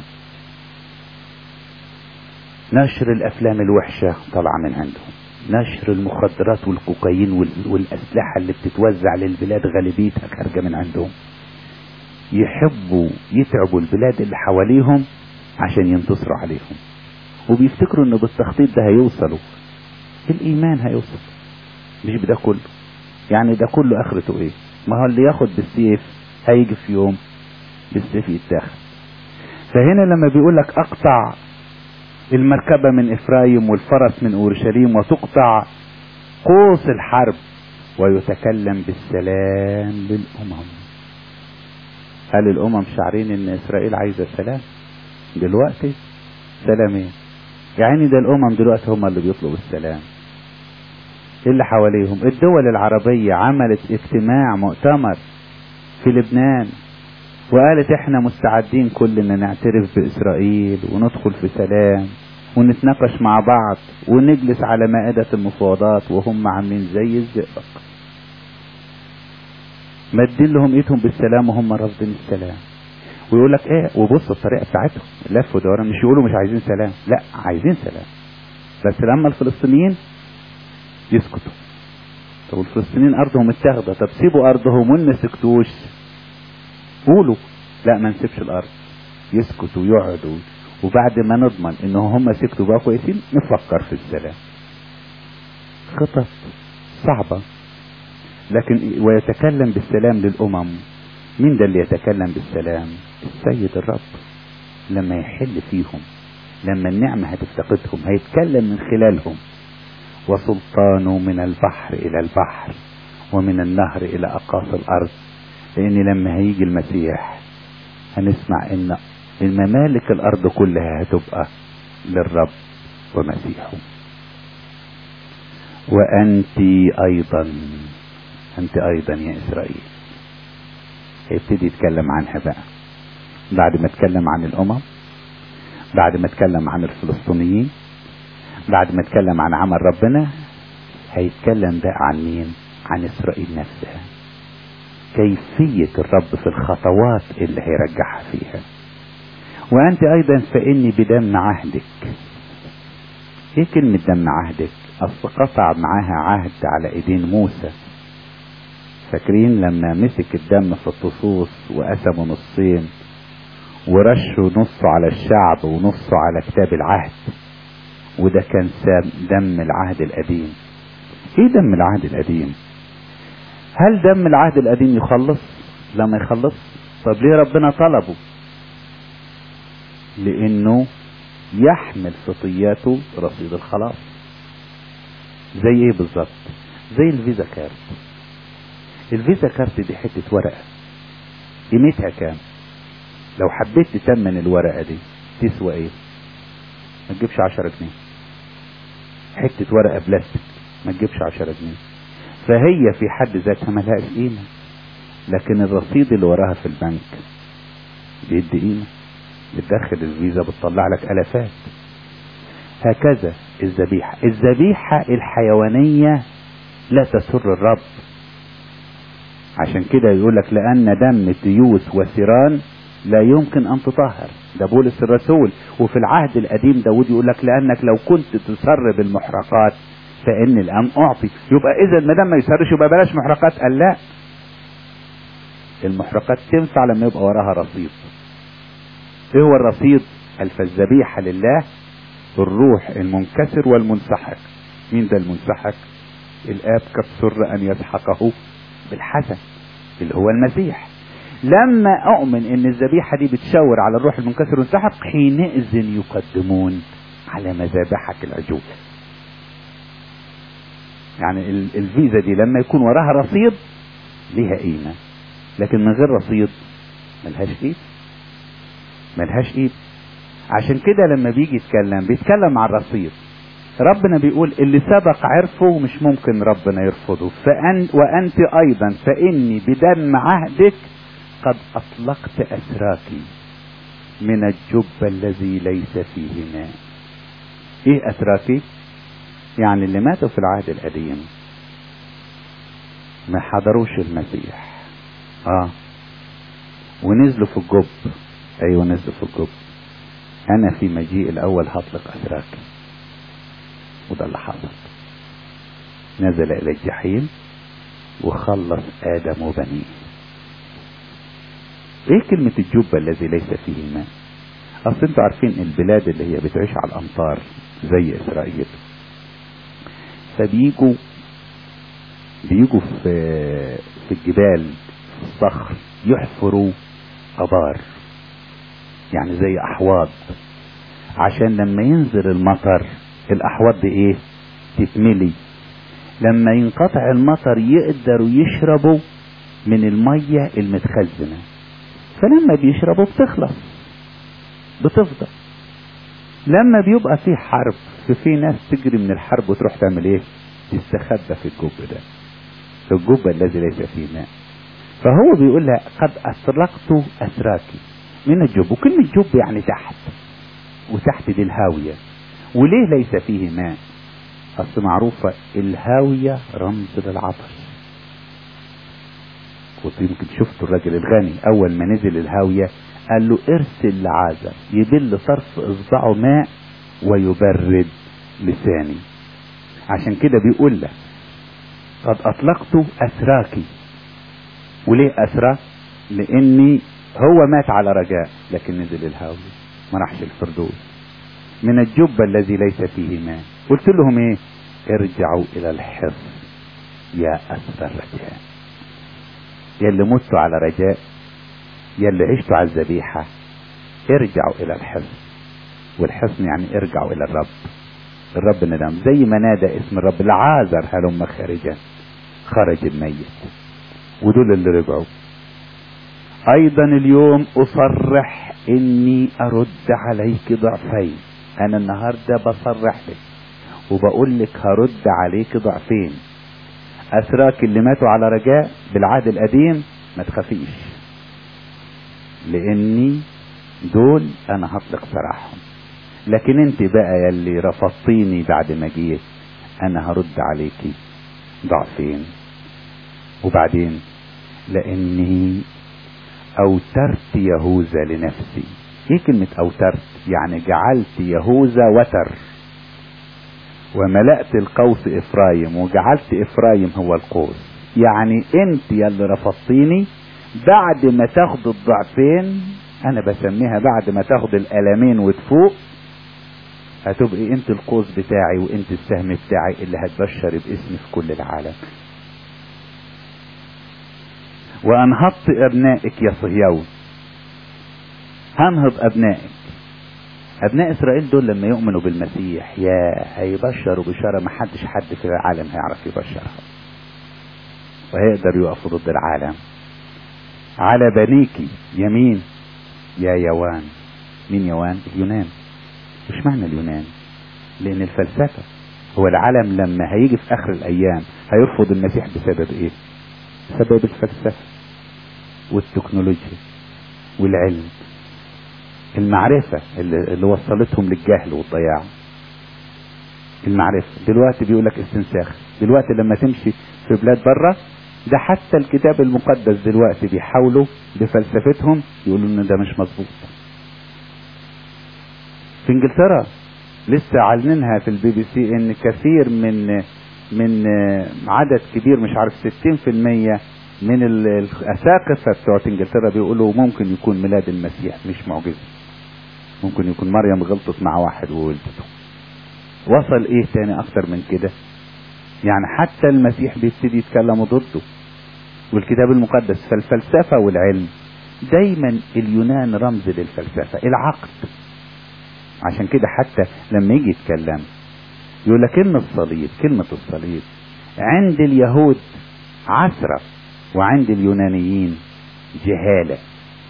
نشر الافلام الوحشة طالعة من عندهم نشر المخدرات والكوكايين والاسلحة اللي بتتوزع للبلاد غالبيتها خارجة من عندهم يحبوا يتعبوا البلاد اللي حواليهم عشان ينتصروا عليهم وبيفتكروا ان بالتخطيط ده هيوصلوا الايمان هيوصل مش بده كله يعني ده كله اخرته ايه ما هو اللي ياخد بالسيف هيجي في يوم بالسيف يتاخد فهنا لما بيقول لك اقطع المركبة من افرايم والفرس من اورشليم وتقطع قوس الحرب ويتكلم بالسلام للامم هل الامم شعرين ان اسرائيل عايزة سلام دلوقتي سلام ايه يعني ده الامم دلوقتي هم اللي بيطلبوا السلام اللي حواليهم الدول العربية عملت اجتماع مؤتمر في لبنان وقالت احنا مستعدين كلنا نعترف باسرائيل وندخل في سلام ونتناقش مع بعض ونجلس على مائدة المفاوضات وهم عاملين زي الزئبق مدين لهم ايدهم بالسلام وهم رافضين السلام ويقول لك ايه وبص الطريقه بتاعتهم لف ودوران مش يقولوا مش عايزين سلام لا عايزين سلام بس لما الفلسطينيين يسكتوا طب الفلسطينيين ارضهم اتاخده طب سيبوا ارضهم وان ما سكتوش قولوا لا ما نسيبش الارض يسكتوا ويقعدوا وبعد ما نضمن ان هم سكتوا بقى كويسين نفكر في السلام خطط صعبة لكن ويتكلم بالسلام للامم مين ده اللي يتكلم بالسلام السيد الرب لما يحل فيهم لما النعمة هتفتقدهم هيتكلم من خلالهم وسلطانه من البحر إلى البحر ومن النهر الى اقاصي الارض لان لما هيجي المسيح هنسمع ان الممالك الارض كلها هتبقى للرب ومسيحه وانت ايضا انت ايضا يا اسرائيل هيبتدي يتكلم عنها بقى بعد ما اتكلم عن الامم بعد ما اتكلم عن الفلسطينيين بعد ما اتكلم عن عمل ربنا هيتكلم بقى عن مين عن اسرائيل نفسها كيفية الرب في الخطوات اللي هيرجعها فيها وانت ايضا فاني بدم عهدك ايه كلمة دم عهدك اصل قطع معاها عهد على ايدين موسى فاكرين لما مسك الدم في الطصوص وقسمه نصين ورشوا نصه على الشعب ونصه على كتاب العهد وده كان دم العهد القديم ايه دم العهد القديم هل دم العهد القديم يخلص لا ما يخلص طب ليه ربنا طلبه لانه يحمل خطياته رصيد الخلاص زي ايه بالظبط زي الفيزا كارت الفيزا كارت دي حته ورقه قيمتها كام لو حبيت تتمن الورقه دي تسوى ايه ما تجيبش عشرة جنيه حته ورقه بلاستيك ما تجيبش عشرة جنيه فهي في حد ذاتها ملهاش قيمه لكن الرصيد اللي وراها في البنك بيدي قيمه بتدخل الفيزا بتطلع لك الافات هكذا الذبيحه الذبيحه الحيوانيه لا تسر الرب عشان كده يقول لك لان دم تيوس وثيران لا يمكن ان تطهر ده بولس الرسول وفي العهد القديم داود يقول لك لانك لو كنت تسر بالمحرقات فان الام اعطي يبقى اذا ما دام ما يسرش يبقى بلاش محرقات قال لا المحرقات تنفع لما يبقى وراها رصيد ايه هو الرصيد قال فالذبيحه لله الروح المنكسر والمنسحق مين ده المنسحق الاب قد سر ان يسحقه بالحسن اللي هو المسيح لما اؤمن ان الذبيحه دي بتشاور على الروح المنكسر والسحق حينئذ يقدمون على مذابحك العجول يعني الفيزا دي لما يكون وراها رصيد ليها قيمه لكن من غير رصيد ملهاش قيمه ملهاش قيمه عشان كده لما بيجي يتكلم بيتكلم عن الرصيد ربنا بيقول اللي سبق عرفه مش ممكن ربنا يرفضه فأن وأنت أيضا فإني بدم عهدك قد أطلقت أسراكي من الجب الذي ليس فيه ماء إيه أسراكي؟ يعني اللي ماتوا في العهد القديم ما حضروش المسيح اه ونزلوا في الجب ايوه نزلوا في الجب انا في مجيء الاول هطلق اسراكي وده اللي حصل نزل الى الجحيم وخلص ادم وبنيه ايه كلمة الجب الذي ليس فيه ماء اصل انتوا عارفين البلاد اللي هي بتعيش على الامطار زي اسرائيل فبيجوا بيجوا في في الجبال في الصخر يحفروا ابار يعني زي احواض عشان لما ينزل المطر الاحواض دي ايه تتملي لما ينقطع المطر يقدروا يشربوا من المية المتخزنة فلما بيشربوا بتخلص بتفضل لما بيبقى في حرب ففي ناس تجري من الحرب وتروح تعمل ايه تستخبى في الجب ده في الجب الذي ليس فيه ماء فهو بيقول لها قد اطلقت اسراكي من الجب وكلمة جب يعني تحت وتحت دي الهاوية وليه ليس فيه ماء اصل معروفة الهاوية رمز للعطش ويمكن شفتوا الراجل الغني اول ما نزل الهاوية قال له ارسل لعازر يبل طرف اصبعه ماء ويبرد لساني عشان كده بيقول لك قد اطلقت اسراكي وليه اسرى لاني هو مات على رجاء لكن نزل الهاوية ما راحش الفردوس من الجب الذي ليس فيه ماء قلت لهم ايه ارجعوا الى الحصن يا اسر الرجاء يا اللي متوا على رجاء يا اللي عشتوا على الذبيحة ارجعوا الى الحصن والحصن يعني ارجعوا الى الرب الرب ندم زي ما نادى اسم الرب لعازر هلم خارجا خرج الميت ودول اللي رجعوا ايضا اليوم اصرح اني ارد عليك ضعفين انا النهارده بصرح لك وبقول لك هرد عليك ضعفين اسراك اللي ماتوا على رجاء بالعهد القديم ما تخافيش لاني دول انا هطلق سراحهم لكن انت بقى يلي رفضتيني بعد ما جيت انا هرد عليكي ضعفين وبعدين لاني اوترت يهوذا لنفسي ايه كلمة اوترت يعني جعلت يهوذا وتر وملأت القوس افرايم وجعلت افرايم هو القوس يعني انت يلي رفضتيني بعد ما تاخد الضعفين انا بسميها بعد ما تاخد الالمين وتفوق هتبقي انت القوس بتاعي وانت السهم بتاعي اللي هتبشر باسمي في كل العالم وانهضت ابنائك يا صهيون هنهض ابنائك ابناء اسرائيل دول لما يؤمنوا بالمسيح يا هيبشروا بشارة ما حدش حد في العالم هيعرف يبشرها وهيقدر يقف ضد العالم على بنيكي يمين يا يوان مين يوان اليونان مش معنى اليونان لان الفلسفة هو العالم لما هيجي في اخر الايام هيرفض المسيح بسبب ايه بسبب الفلسفة والتكنولوجيا والعلم المعرفة اللي, اللي وصلتهم للجهل والضياع المعرفة دلوقتي بيقول لك استنساخ دلوقتي لما تمشي في بلاد بره ده حتى الكتاب المقدس دلوقتي بيحاولوا بفلسفتهم يقولوا ان ده مش مظبوط في انجلترا لسه عالمينها في البي بي سي ان كثير من من عدد كبير مش عارف 60% من الاساقفه بتوع انجلترا بيقولوا ممكن يكون ميلاد المسيح مش معجزه ممكن يكون مريم غلطت مع واحد وولدته وصل ايه تاني اكتر من كده يعني حتى المسيح بيبتدي يتكلموا ضده والكتاب المقدس فالفلسفة والعلم دايما اليونان رمز للفلسفة العقل عشان كده حتى لما يجي يتكلم يقول لك ان الصليب كلمة الصليب عند اليهود عسرة وعند اليونانيين جهالة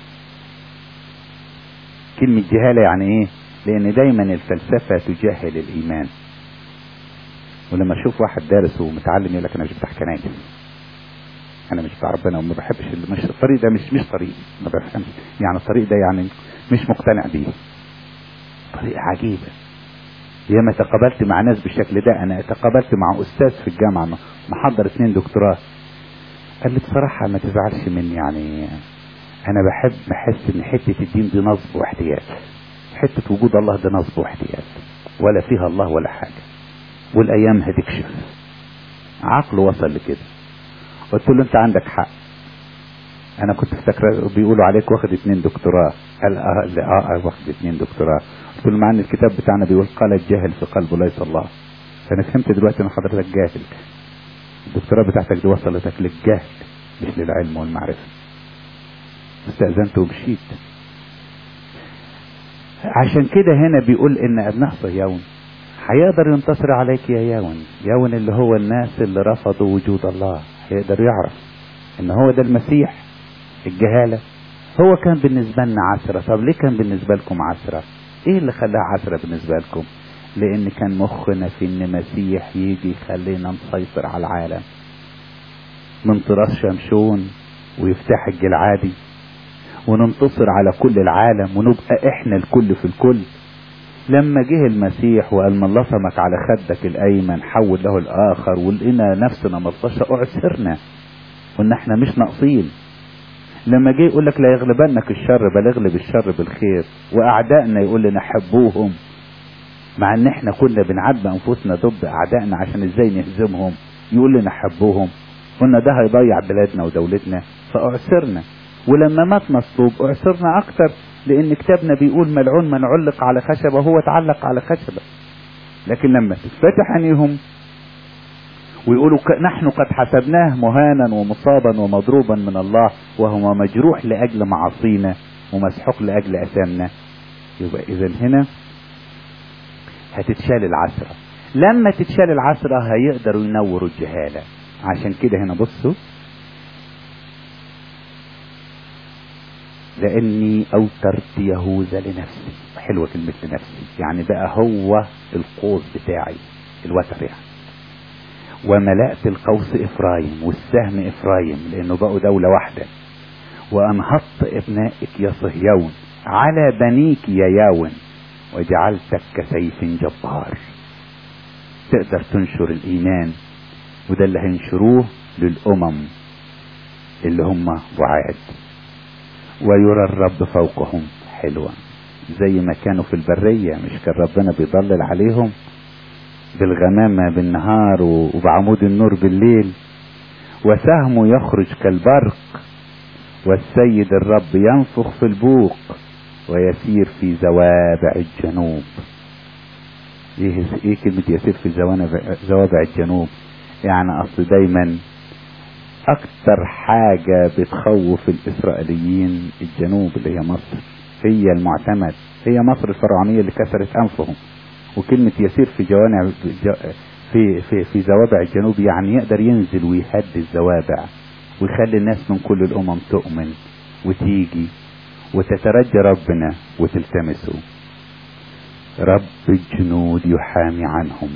كلمة جهالة يعني ايه لان دايما الفلسفة تجاهل الايمان ولما اشوف واحد دارس ومتعلم يقول لك انا مش بتاع كنايس انا مش بتاع ربنا وما بحبش مش الطريق ده مش مش طريق ما بفهمش يعني الطريق ده يعني مش مقتنع بيه طريقة عجيبة ياما تقابلت مع ناس بالشكل ده انا تقابلت مع استاذ في الجامعة محضر اثنين دكتوراه قال لي بصراحة ما تزعلش مني يعني انا بحب بحس ان حتة الدين دي نصب واحتيال حتة وجود الله ده نصب واحتيال ولا فيها الله ولا حاجة والايام هتكشف عقله وصل لكده قلت له انت عندك حق انا كنت فاكر بيقولوا عليك واخد اتنين دكتوراه قال اه لا اه واخد اتنين دكتوراه قلت له مع ان الكتاب بتاعنا بيقول قال الجاهل في قلبه ليس الله فانا فهمت دلوقتي ان حضرتك جاهل الدكتوراه بتاعتك دي وصلتك للجهل مش للعلم والمعرفة استأذنت ومشيت عشان كده هنا بيقول ان ابناء صهيون هيقدر ينتصر عليك يا ياون ياون اللي هو الناس اللي رفضوا وجود الله هيقدر يعرف ان هو ده المسيح الجهالة هو كان بالنسبة لنا عسرة طب ليه كان بالنسبة لكم عسرة ايه اللي خلاها عسرة بالنسبة لكم لان كان مخنا في ان مسيح يجي يخلينا نسيطر على العالم من طراز شمشون ويفتح الجلعادي وننتصر على كل العالم ونبقى احنا الكل في الكل لما جه المسيح وقال من لصمك على خدك الايمن حول له الاخر ولقينا نفسنا ملطشه اعسرنا وان احنا مش ناقصين لما جه يقول لك لا يغلبنك الشر بل اغلب الشر بالخير واعدائنا يقول لنا حبوهم مع ان احنا كنا بنعبى انفسنا ضد اعدائنا عشان ازاي نهزمهم يقول لنا حبوهم قلنا ده هيضيع بلادنا ودولتنا فاعسرنا ولما مات مصلوب اعسرنا اكتر لان كتابنا بيقول ملعون من علق على خشبه وهو اتعلق على خشبه لكن لما تتفتح عينيهم ويقولوا نحن قد حسبناه مهانا ومصابا ومضروبا من الله وهو مجروح لاجل معاصينا ومسحوق لاجل اثامنا يبقى اذا هنا هتتشال العسره لما تتشال العسره هيقدروا ينوروا الجهاله عشان كده هنا بصوا لاني اوترت يهوذا لنفسي حلوه كلمه لنفسي يعني بقى هو القوس بتاعي الوتر يعني وملأت القوس افرايم والسهم افرايم لانه بقوا دولة واحدة وانهضت ابنائك يا صهيون على بنيك يا ياون وجعلتك كسيف جبار تقدر تنشر الايمان وده اللي هينشروه للامم اللي هم بعاد ويرى الرب فوقهم حلوة زي ما كانوا في البرية مش كان ربنا بيضلل عليهم بالغمامة بالنهار وبعمود النور بالليل وسهمه يخرج كالبرق والسيد الرب ينفخ في البوق ويسير في زوابع الجنوب ايه ايه كلمة يسير في زوابع الجنوب يعني اصل دايما اكتر حاجة بتخوف الاسرائيليين الجنوب اللي هي مصر هي المعتمد هي مصر الفرعونية اللي كسرت انفهم وكلمة يسير في جوانع في في في زوابع الجنوب يعني يقدر ينزل ويهدي الزوابع ويخلي الناس من كل الامم تؤمن وتيجي وتترجى ربنا وتلتمسه رب الجنود يحامي عنهم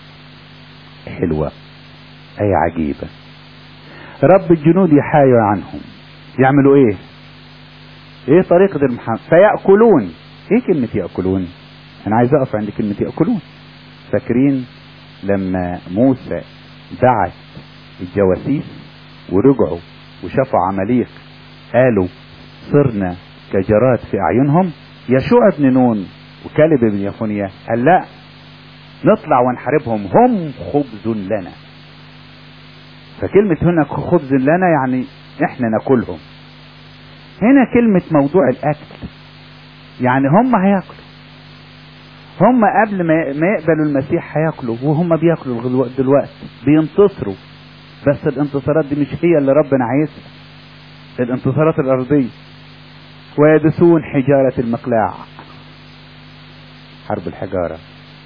حلوة أي عجيبة رب الجنود يحايا عنهم يعملوا ايه ايه طريقة المحاماة فيأكلون ايه كلمة يأكلون انا عايز اقف عند كلمة يأكلون فاكرين لما موسى بعت الجواسيس ورجعوا وشافوا عمليق قالوا صرنا كجراد في اعينهم يشوع بن نون وكالب بن يفونيا قال لا نطلع ونحاربهم هم خبز لنا فكلمة هنا خبز لنا يعني احنا ناكلهم هنا كلمة موضوع الاكل يعني هم هياكلوا هم قبل ما يقبلوا المسيح هياكلوا وهم بياكلوا دلوقتي بينتصروا بس الانتصارات دي مش هي اللي ربنا عايزها الانتصارات الارضية ويدسون حجارة المقلاع حرب الحجارة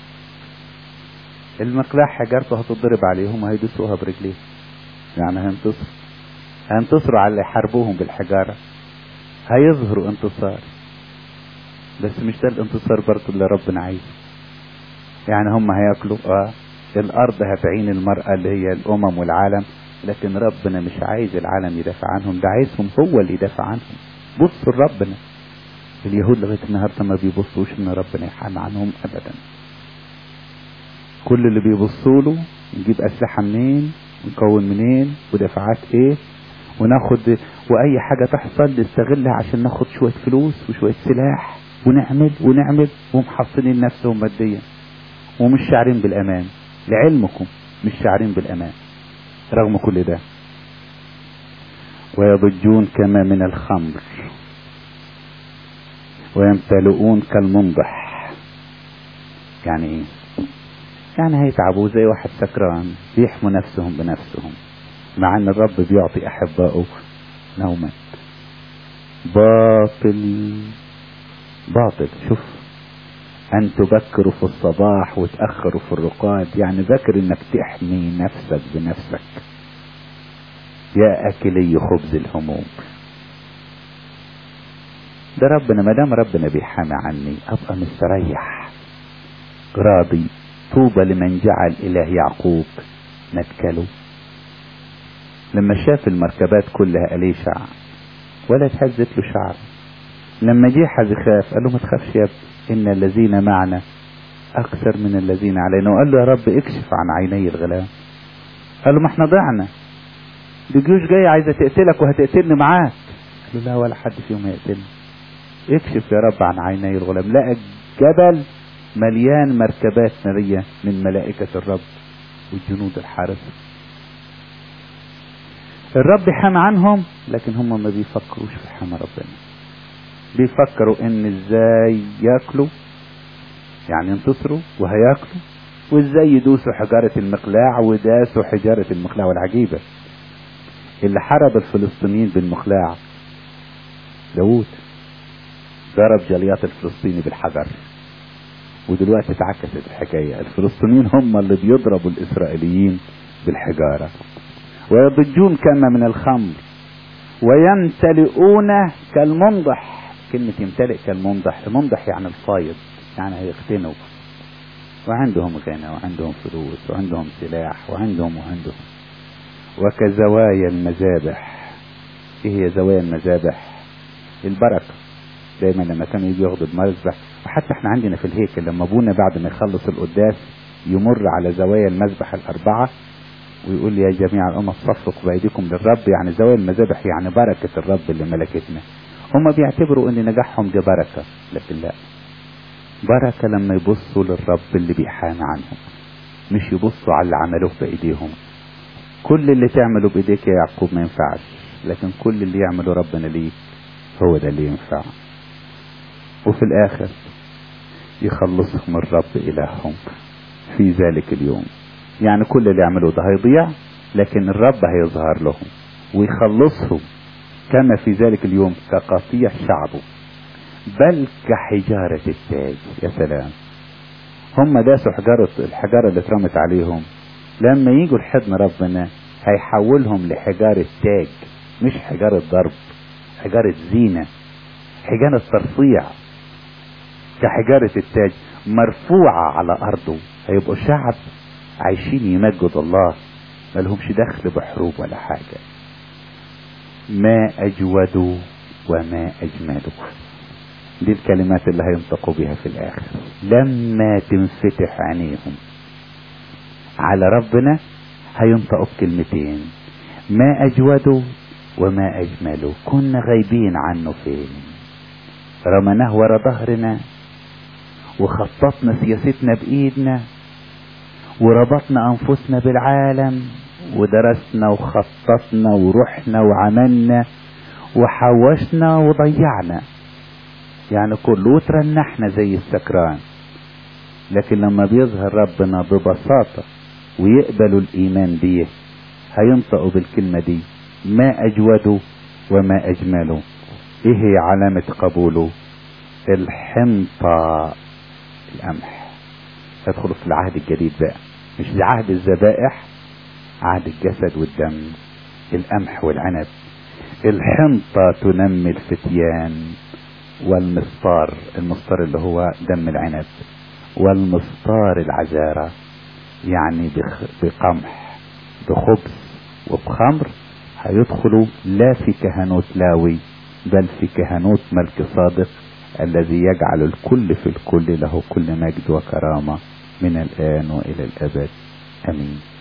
المقلاع حجارته هتضرب عليهم وهيدسوها برجليهم يعني هينتصروا هينتصروا على اللي يحاربوهم بالحجارة هيظهروا انتصار بس مش ده الانتصار برضه اللي ربنا عايزه يعني هم هياكلوا اه الارض هتعين المرأة اللي هي الامم والعالم لكن ربنا مش عايز العالم يدافع عنهم ده عايزهم هو اللي يدافع عنهم بصوا لربنا اليهود لغاية النهاردة ما بيبصوش ان ربنا يحامي عنهم ابدا كل اللي بيبصوا له نجيب اسلحة منين ونكون منين ودفعات ايه وناخد واي حاجة تحصل نستغلها عشان ناخد شوية فلوس وشوية سلاح ونعمل ونعمل ومحصنين نفسهم ماديا ومش شاعرين بالامان لعلمكم مش شاعرين بالامان رغم كل ده ويضجون كما من الخمر ويمتلئون كالمنضح يعني ايه يعني هيتعبوا زي واحد سكران بيحموا نفسهم بنفسهم مع ان الرب بيعطي احبائه نوما باطل باطل شوف ان تبكروا في الصباح وتأخروا في الرقاد يعني ذكر انك تحمي نفسك بنفسك يا اكلي خبز الهموم ده ربنا ما دام ربنا بيحامي عني ابقى مستريح راضي طوبى لمن جعل اله يعقوب نتكله لما شاف المركبات كلها أليشع ولا تهزت له شعر لما جه خاف قال له ما تخافش يا ابني ان الذين معنا اكثر من الذين علينا وقال له يا رب اكشف عن عيني الغلام قال له ما احنا ضعنا دي جيوش جاية عايزة تقتلك وهتقتلني معاك قال له لا ولا حد فيهم هيقتلني اكشف يا رب عن عيني الغلام لقى جبل مليان مركبات نارية من ملائكة الرب والجنود الحارسة الرب حمى عنهم لكن هم ما بيفكروش في حمى ربنا بيفكروا ان ازاي ياكلوا يعني ينتصروا وهياكلوا وازاي يدوسوا حجارة المقلاع وداسوا حجارة المقلاع والعجيبة اللي حارب الفلسطينيين بالمقلاع داوود ضرب جليات الفلسطيني بالحجر ودلوقتي اتعكست الحكاية الفلسطينيين هم اللي بيضربوا الإسرائيليين بالحجارة ويضجون كما من الخمر ويمتلئون كالمنضح كلمة يمتلئ كالمنضح المنضح يعني الفايض يعني هيغتنوا وعندهم غنى وعندهم فلوس وعندهم سلاح وعندهم وعندهم وكزوايا المذابح ايه هي زوايا المذابح البركة دايما لما كانوا يجي ياخدوا المذبح وحتى احنا عندنا في الهيكل لما ابونا بعد ما يخلص القداس يمر على زوايا المذبح الاربعة ويقول يا جميع الامم صفقوا بايديكم للرب يعني زوايا المذابح يعني بركة الرب اللي ملكتنا هم بيعتبروا ان نجاحهم دي بركة لكن لا بركة لما يبصوا للرب اللي بيحامي عنهم مش يبصوا على اللي عملوه بايديهم كل اللي تعمله بايديك يا يعقوب ما ينفعش لكن كل اللي يعمله ربنا ليك هو ده اللي ينفع وفي الاخر يخلصهم الرب الههم في ذلك اليوم يعني كل اللي يعملوه ده هيضيع لكن الرب هيظهر لهم ويخلصهم كما في ذلك اليوم كقطيع شعبه بل كحجارة التاج يا سلام هم داسوا حجارة الحجارة اللي اترمت عليهم لما يجوا لحضن ربنا هيحولهم لحجارة تاج مش حجارة ضرب حجارة زينة حجارة ترصيع كحجارة التاج مرفوعة على أرضه هيبقوا شعب عايشين يمجد الله ملهمش دخل بحروب ولا حاجة ما أجودوا وما أجملوا دي الكلمات اللي هينطقوا بها في الآخر لما تنفتح عينيهم على ربنا هينطقوا بكلمتين ما أجودوا وما أجملوا كنا غايبين عنه فين رمناه ورا ظهرنا وخططنا سياستنا بإيدنا وربطنا أنفسنا بالعالم ودرسنا وخططنا ورحنا وعملنا وحوشنا وضيعنا يعني كله وترنحنا زي السكران لكن لما بيظهر ربنا ببساطة ويقبلوا الإيمان بيه هينطقوا بالكلمة دي ما أجودوا وما أجملوا إيه هي علامة قبوله الحنطة القمح يدخلوا في العهد الجديد بقى مش عهد الذبائح عهد الجسد والدم القمح والعنب الحنطة تنمي الفتيان والمسطار المسطار اللي هو دم العنب والمسطار العذارة يعني بقمح بخبز وبخمر هيدخلوا لا في كهنوت لاوي بل في كهنوت ملك صادق الذي يجعل الكل في الكل له كل مجد وكرامة من الآن وإلى الأبد آمين